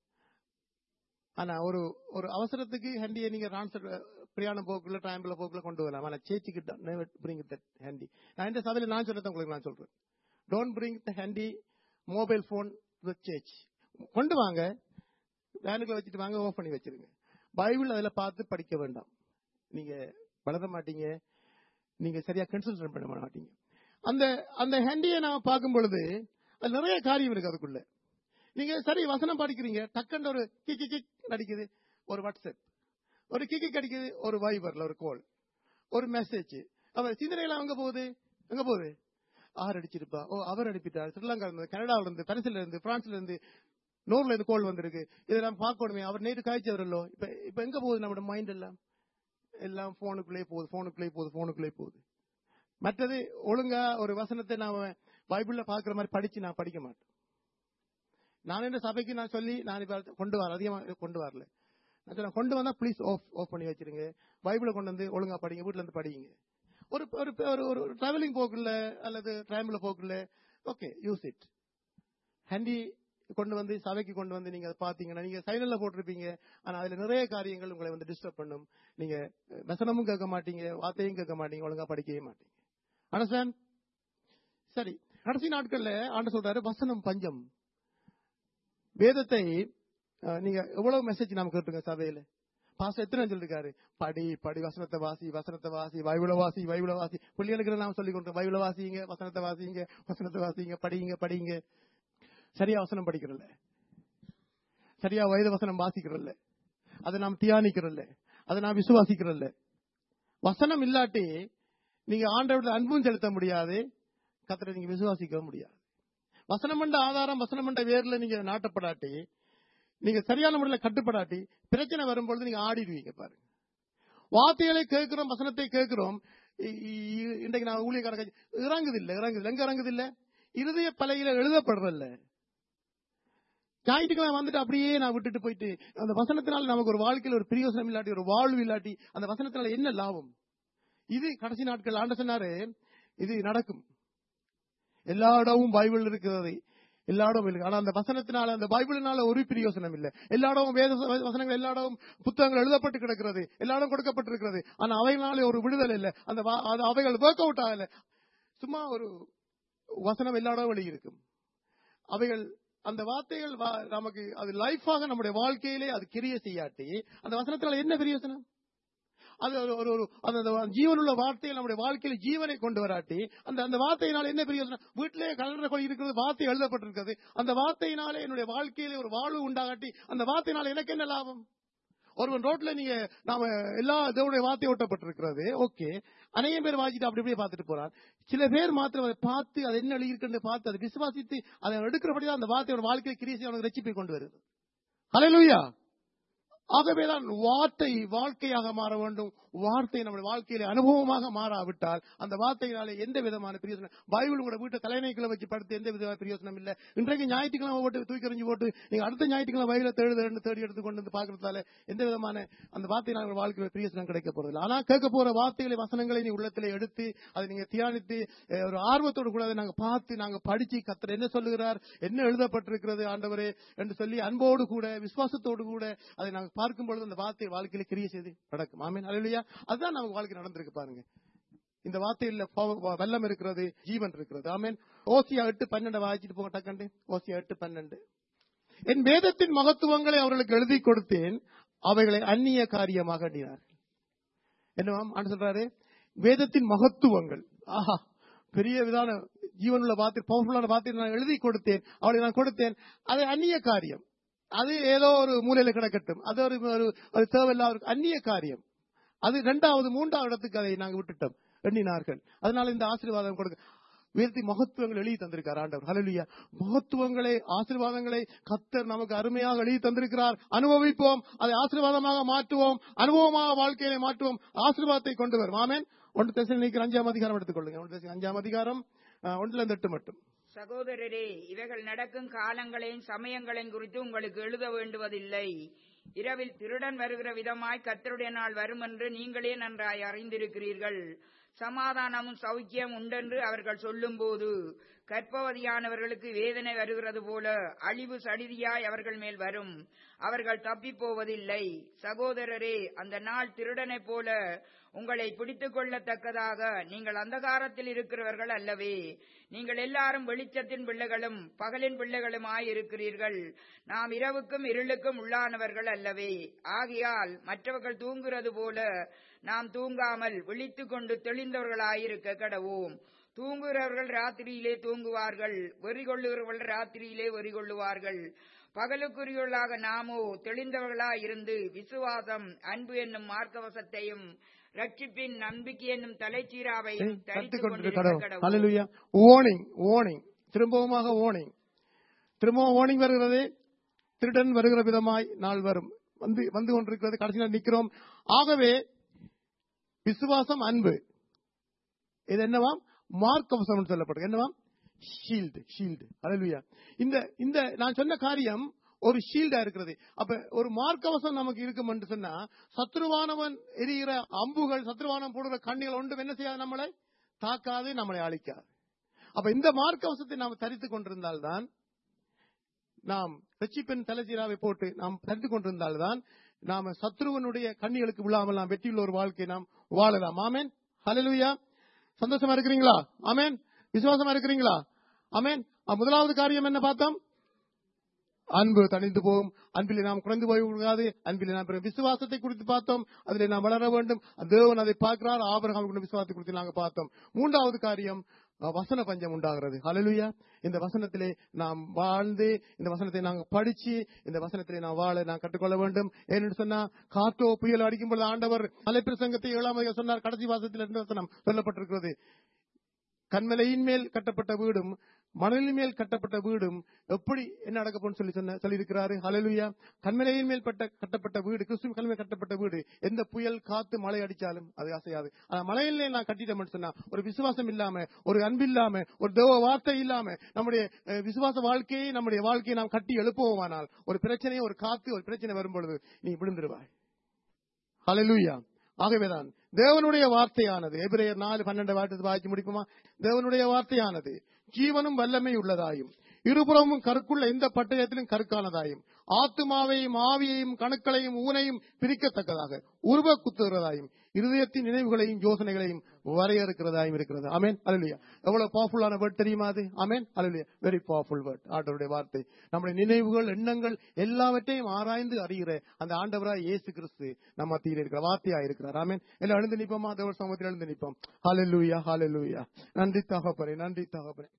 ஆனா ஒரு ஒரு அவசரத்துக்கு ஹண்டியை நீங்க ட்ரான்ஸ்ஃபர் பிரயாண போக்குல டைம்ல போக்குல கொண்டு வரலாம் ஆனா சேச்சிக்கு பிரிங் த ஹண்டி நான் இந்த சபையில நான் சொல்றத உங்களுக்கு நான் சொல்றேன் don't bring the handy mobile phone சேச் கொண்டு வாங்க வேனுக்குள்ள வச்சுட்டு வாங்க ஆஃப் பண்ணி வச்சிருங்க பைபிள் அதுல பார்த்து படிக்க வேண்டாம் நீங்க வளர மாட்டீங்க நீங்க சரியா கன்சல்ட் பண்ண மாட்டீங்க அந்த அந்த ஹண்டியை நாம பார்க்கும் பொழுது அது நிறைய காரியம் இருக்கு அதுக்குள்ள நீங்க சரி வசனம் படிக்கிறீங்க டக்குன்னு ஒரு கிக் கிக் கிக் அடிக்குது ஒரு வாட்ஸ்அப் ஒரு கிக் கிக் அடிக்குது ஒரு வைபர்ல ஒரு கால் ஒரு மெசேஜ் அவ சிந்தனைகள் அங்க போகுது எங்க போகுது ஆர் அடிச்சிருப்பா ஓ அவர் அனுப்பிட்டார் ஸ்ரீலங்கா இருந்து கனடாவில இருந்து பரிசில இருந்து பிரான்ஸ்ல இருந்து நூறுல இருந்து கோல் வந்திருக்கு இதை நம்ம பார்க்கணுமே அவர் நேற்று காய்ச்சவரல்லோ இப்ப இப்ப எங்க போகுது நம்மளோட மைண்ட் எல்லாம் எல்லாம் போனுக்குள்ளே போகுது போனுக்குள்ளே போகுது போனுக்குள்ளே போகுது மற்றது ஒழுங்கா ஒரு வசனத்தை நாம பைபிள்ல பாக்குற மாதிரி படிச்சு நான் படிக்க மாட்டேன் நான் என்ன சபைக்கு நான் சொல்லி நான் இப்ப கொண்டு வர அதிகமா கொண்டு வரல நான் சொன்னேன், கொண்டு வந்தா ப்ளீஸ் ஆஃப் ஆஃப் பண்ணி வச்சிருங்க பைபிளை கொண்டு வந்து ஒழுங்கா படிங்க வீட்ல இருந்து படிங்க ஒரு ஒரு ஒரு ஒரு டிராவலிங் போக்குல அல்லது ட்ரைம்ல போக்குல ஓகே யூஸ் இட் ஹண்டி கொண்டு வந்து சபைக்கு கொண்டு வந்து நீங்க அதை பாத்தீங்கன்னா நீங்க சைலண்ட்ல போட்டிருப்பீங்க ஆனா அதுல நிறைய காரியங்கள் உங்களை வந்து டிஸ்டர்ப் பண்ணும் நீங்க வசனமும் கேட்க மாட்டீங்க வார்த்தையும் கேட்க மாட்டீங்க ஒழுங்கா படிக்கவே மாட்டீங்க அண்டர்ஸ்டாண்ட் சரி கடைசி நாட்கள்ல ஆண்டு சொல்றாரு வசனம் பஞ்சம் வேதத்தை அஹ், நீங்க எவ்வளவு மெசேஜ் நாம கேட்டுங்க சபையில பாச எத்தனை சொல்லிருக்காரு படி படி வசனத்தை வாசி வசனத்தை வாசி பைபிள வாசி பைபிள வாசி பிள்ளைகளுக்கு நாம சொல்லி கொடுத்தோம் பைபிள வாசிங்க வசனத்தை வாசிங்க வசனத்தை வாசிங்க படிங்க படிங்க சரியா வசனம் படிக்கிறல்ல சரியா வயது வசனம் வாசிக்கிறல்ல அதை நாம் தியானிக்கிறல்ல அதை நாம் விசுவாசிக்கிறல்ல வசனம் இல்லாட்டி நீங்க ஆண்டவர்கள் அன்பும் செலுத்த முடியாது கத்தரை நீங்க விசுவாசிக்கவும் முடியாது வசனம் என்ற ஆதாரம் வசனம் என்ற வேர்ல நீங்க நாட்டப்படாட்டி நீங்க சரியான முறையில் கட்டுப்படாட்டி பிரச்சனை வரும்பொழுது நீங்க ஆடிடுவீங்க பாருங்க வார்த்தைகளை கேட்கிறோம் வசனத்தை கேட்கிறோம் இ- இ- இன்றைக்கு நான் ஊழியக்காரங்க இறங்குது இல்ல இறங்குது இல்ல. எங்க இறங்குது இல்ல இருதய பலகையில எழுதப்படுறல்ல ஞாயிற்றுக்கிழமை வந்துட்டு அப்படியே நான் விட்டுட்டு போயிட்டு அந்த வசனத்தினால நமக்கு ஒரு வாழ்க்கையில் ஒரு பிரியோசனம் இல்லாட்டி ஒரு வாழ்வு இல்லாட்டி அந்த வசனத்தினால என்ன லாபம் இது கடைசி நாட்கள் ஆண்ட சொன்னாரு இது நடக்கும் எல்லா இடமும் பைபிள் இருக்கிறது எல்லா இடமும் இருக்கு ஆனா அந்த வசனத்தினால அந்த பைபிளினால ஒரு பிரயோசனம் இல்ல எல்லா இடமும் வேத வ- வசனங்கள் எல்லா இடமும் புத்தகங்கள் எழுதப்பட்டு கிடக்கிறது எல்லா இடம் கொடுக்கப்பட்டிருக்கிறது ஆனா அவைகளாலே ஒரு விடுதலை இல்ல அந்த வா- அது அவைகள் ஒர்க் அவுட் ஆகல சும்மா ஒரு வசனம் எல்லா இடம் வெளி இருக்கும் அவைகள் அந்த வார்த்தைகள் வா- நமக்கு அது லைஃபாக நம்முடைய வாழ்க்கையிலே அது கிரிய செய்யாட்டி அந்த வசனத்தினால என்ன பிரயோசனம் அது ஒரு ஒரு ஒரு அந்த அந்த ஜீவனுள்ள வார்த்தைகள் நம்முடைய வாழ்க்கையில ஜீவனை கொண்டு வராட்டி அந்த அந்த வார்த்தையினால என்ன பிரயோஜனம் வீட்டிலே கலண்டர் கொடி இருக்கிறது வார்த்தை எழுதப்பட்டிருக்கிறது அந்த வார்த்தையினாலே என்னுடைய வாழ்க்கையில ஒரு வாழ்வு உண்டாகாட்டி அந்த வார்த்தையினால எனக்கு என்ன லாபம் ஒருவன் ரோட்ல நீங்க நாம எல்லா தேவனுடைய வார்த்தை ஓட்டப்பட்டிருக்கிறது ஓகே அநேகம் பேர் வாசிட்டு அப்படி அப்படியே பார்த்துட்டு போறான் சில பேர் மாத்திரம் அதை பார்த்து அது என்ன எழுதியிருக்குன்னு பார்த்து அதை விசுவாசித்து அதை எடுக்கிறபடிதான் அந்த வார்த்தையோட வாழ்க்கையை கிரியை அவனுக்கு ரட்சிப்பை கொண்டு வருது ஹalleluya ஆகவேதான் வார்த்தை வாழ்க்கையாக மாற வேண்டும் வார்த்தை நம்முடைய வாழ்க்கையில அனுபவமாக மாறாவிட்டால் அந்த வார்த்தையினாலே எந்த விதமான பிரயோசனம் பைபிள் கூட வீட்டை தலைநைக்குள்ள வச்சு படுத்து எந்த விதமான பிரயோசனம் இல்லை இன்றைக்கு ஞாயிற்றுக்கிழமை போட்டு தூக்கி எறிஞ்சு போட்டு நீங்க அடுத்த ஞாயிற்றுக்கிழமை பைபிளை தேடி தேடி தேடி எடுத்து கொண்டு வந்து பாக்குறதால எந்த விதமான அந்த வார்த்தை நாங்கள் வாழ்க்கையில் பிரயோசனம் கிடைக்க போறதில்லை ஆனா கேட்க போற வார்த்தைகளை வசனங்களை நீ உள்ளத்துல எடுத்து அதை நீங்க தியானித்து அஹ், ஒரு ஆர்வத்தோடு கூட அதை நாங்க பார்த்து நாங்க படிச்சு கத்தர் என்ன சொல்லுகிறார் என்ன எழுதப்பட்டிருக்கிறது ஆண்டவரே என்று சொல்லி அன்போடு கூட விசுவாசத்தோடு கூட அதை நாங்க பார்க்கும் பொழுது அந்த வார்த்தை வாழ்க்கையில கிரிய செய்து நடக்கும் ஆமீன் அல்லையா அதுதான் நமக்கு வாழ்க்கை நடந்திருக்கு பாருங்க இந்த வார்த்தையில பவ- வெள்ளம் இருக்கிறது ஜீவன் இருக்கிறது ஆமீன் ஓசியா எட்டு பன்னெண்டு வாய்ச்சிட்டு போக டக்கண்டு ஓசியா எட்டு பன்னெண்டு என் வேதத்தின் மகத்துவங்களை அவர்களுக்கு எழுதி கொடுத்தேன் அவைகளை அந்நிய காரியமாக எண்ணினார்கள் என்னவாம் ஆண்டு சொல்றாரு வேதத்தின் மகத்துவங்கள் ஆஹா பெரிய விதான ஜீவனுள்ள வார்த்தை பவர்ஃபுல்லான வார்த்தை நான் எழுதி கொடுத்தேன் அவளை நான் கொடுத்தேன் அது அந்நிய காரியம் அது ஏதோ ஒரு மூலையில கிடக்கட்டும் அது ஒரு ஒரு- ஒரு தேவையில்லாத ஒரு அந்நிய காரியம் அது இரண்டாவது மூன்றாவது இடத்துக்கு அதை நாங்கள் விட்டுட்டோம் எண்ணினார்கள் அதனால இந்த ஆசீர்வாதம் கொடுக்க வேதத்தை மகத்துவங்கள் எழுதி தந்திருக்கார் ஆண்டவர் ஹalleluya மகத்துவங்களை ஆசீர்வாதங்களை கத்தர் நமக்கு அருமையாக எழுதி தந்திருக்கிறார் அனுபவிப்போம் அதை ஆசீர்வாதமாக மாற்றுவோம் அனுபவமாக வாழ்க்கையை மாற்றுவோம் ஆசீர்வாதத்தை கொண்டு வரும் ஆமென் ஒன்று தெசலோனிக்கர் அஞ்சாம் அதிகாரம் எடுத்துக்கொள்ளுங்க ஒன்று தெசலோனிக்கர் அஞ்சாம் அதிகாரம் அஹ், ஒன்றுல இருந்து எட்டு மட்டும் சகோதரரே இவைகள் நடக்கும் காலங்களையும் சமயங்களையும் குறித்து உங்களுக்கு எழுத வேண்டுவதில்லை இரவில் திருடன் வருகிற விதமாய் கர்த்தருடைய நாள் வரும் என்று நீங்களே நன்றாய் அறிந்திருக்கிறீர்கள் சமாதானமும் சௌக்கியம் உண்டென்று அவர்கள் சொல்லும்போது கற்பவதியானவர்களுக்கு வேதனை வருகிறது போல அழிவு சடிதியாய் அவர்கள் மேல் வரும் அவர்கள் தப்பிப் போவதில்லை சகோதரரே அந்த நாள் திருடனைப் போல உங்களை பிடித்துக் கொள்ளத்தக்கதாக நீங்கள் அந்தகாரத்தில் இருக்கிறவர்கள் அல்லவே நீங்கள் எல்லாரும் வெளிச்சத்தின் பிள்ளைகளும் பகலின் பிள்ளைகளுமாய் இருக்கிறீர்கள் நாம் இரவுக்கும் இருளுக்கும் உள்ளானவர்கள் அல்லவே ஆகையால் மற்றவர்கள் தூங்குகிறது போல நாம் தூங்காமல் விழித்துக் கொண்டு தெளிந்தவர்களாயிருக்க கடவோம் தூங்குகிறவர்கள் ராத்திரியிலே தூங்குவார்கள் வெறி கொள்ளுகிறவர்கள் ராத்திரியிலே வெறி கொள்ளுவார்கள் பகலுக்குரியவர்களாக நாமோ தெளிந்தவர்களாய் இருந்து விசுவாசம் அன்பு என்னும் மார்க்கவசத்தையும் ரட்சிப்பின் நம்பிக்கை என்னும் தலைச்சீராவையும் கற்றுக் தரித்துக் கொண்டிருக்க கொண்டிருக்க கடவுள் கடவுள் ஹalleluya வார்னிங் வார்னிங் திரும்பவுமாக வார்னிங் திரும்பவும் வார்னிங் வருகிறது திருடன் வருகிற விதமாய் நாள் வரும் வந்து வந்து கொண்டிருக்கிறது கடைசி நாள் நிக்கிறோம் ஆகவே விசுவாசம் அன்பு இது என்னவாம் மார்க்கவசம் சொல்லப்படும் என்னவாம் ஷீல்டு ஷீல்டு ஹalleluya இந்த இந்த நான் சொன்ன காரியம் ஒரு ஷீல்டா இருக்கிறது அப்ப ஒரு மார்க்கவசம் நமக்கு இருக்கும் என்று சொன்னா சத்ருவானவன் எரிகிற அம்புகள் சத்ருவானவன் போடுற கண்ணிகள் ஒன்றும் என்ன செய்யாது நம்மளை தாக்காது நம்மளை அழிக்காது அப்ப இந்த மார்க்கவசத்தை நாம் தரித்துக் கொண்டிருந்தால்தான் நாம் ரட்சிப்பின் தலைச்சீராவை போட்டு நாம் தரித்துக் கொண்டிருந்தால்தான் நாம சத்ருவனுடைய கண்ணிகளுக்கு விழாமல் நாம் வெற்றியுள்ள ஒரு வாழ்க்கை நாம் வாழலாம் ஆமேன் ஹalleluya சந்தோஷமா இருக்கிறீங்களா ஆமேன் விசுவாசமா இருக்கிறீங்களா ஆமேன் அஹ் முதலாவது காரியம் என்ன பார்த்தோம் அன்பு தணிந்து போகும் அன்பிலே நாம் குறைந்து போய் விடாது அன்பிலே நாம் பிற விசுவாசத்தை குறித்து பார்த்தோம் அதிலே நாம் வளர வேண்டும் தேவன் அதை பார்க்கிறார் ஆபரகம் விசுவாசத்தை குறித்து நாங்கள் பார்த்தோம் மூன்றாவது காரியம் அஹ், வசன பஞ்சம் உண்டாகிறது ஹalleluya இந்த வசனத்திலே நாம் வாழ்ந்து இந்த வசனத்தை நாங்கள் படிச்சு இந்த வசனத்திலே நாம் வாழ நாம் கற்றுக்கொள்ள வேண்டும் ஏன்னு சொன்னா காற்றோ புயல் அடிக்கும் பொழுது ஆண்டவர் அலைப்பிரசங்கத்தை ஏழாம் அதிகாரம் சொன்னார் கடைசி வாசத்தில் இருந்த வசனம் சொல்லப்பட்டிருக்கிறது கண்மலையின் மேல் கட்டப்பட்ட வீடும் மணலின் மேல் கட்டப்பட்ட வீடும் எப்படி என்ன நடக்கப்போன்னு சொல்லி சொன்ன சொல்லியிருக்கிறாரு ஹalleluya கண்மலையின் மேல் பட்ட கட்டப்பட்ட வீடு கிறிஸ்துவின் கல்வி கட்டப்பட்ட வீடு எந்த புயல் காத்து மழை அடிச்சாலும் அது அசையாது ஆனா மலையிலே நான் கட்டிட்டோம்னு சொன்னா ஒரு விசுவாசம் இல்லாம ஒரு அன்பு இல்லாம ஒரு தேவ வார்த்தை இல்லாம நம்முடைய அஹ், விசுவாச வாழ்க்கையை நம்முடைய வாழ்க்கையை நாம் கட்டி எழுப்புவோமானால் ஒரு பிரச்சனை ஒரு காத்து ஒரு பிரச்சனை வரும்பொழுது நீ விழுந்துருவாய் ஹalleluya ஆகவேதான் தேவனுடைய வார்த்தையானது எபிரேயர் நாலு பன்னெண்டு வார்த்தை வாய்ச்சி முடிக்குமா தேவனுடைய வார்த்தையானது ஜீவனும் வல்லமை உள்ளதாயும் இருபுறமும் கருக்குள்ள எந்த பட்டயத்திலும் கருக்கானதாயும் ஆத்துமாவையும் ஆவியையும் கணுக்களையும் ஊனையும் பிரிக்கத்தக்கதாக உருவ குத்துகிறதாயும் இருதயத்தின் நினைவுகளையும் யோசனைகளையும் வரையறுக்கிறதாயும் இருக்கிறது ஆமேன் அலுவலியா எவ்வளவு பவர்ஃபுல்லான வேர்ட் தெரியுமா அது amen hallelujah very powerful word ஆண்டவருடைய வார்த்தை நம்முடைய நினைவுகள் எண்ணங்கள் எல்லாவற்றையும் ஆராய்ந்து அறிகிற அந்த ஆண்டவராய் இயேசு கிறிஸ்து நம்ம மத்தியில் இருக்கிற வார்த்தையா இருக்கிறார் ஆமேன் எல்லாம் எழுந்து நிப்போமா தேவர் சமூகத்தில் எழுந்து நிப்போம் ஹalleluya ஹalleluya நன்றி தகப்பனே நன்றி தகப்பனே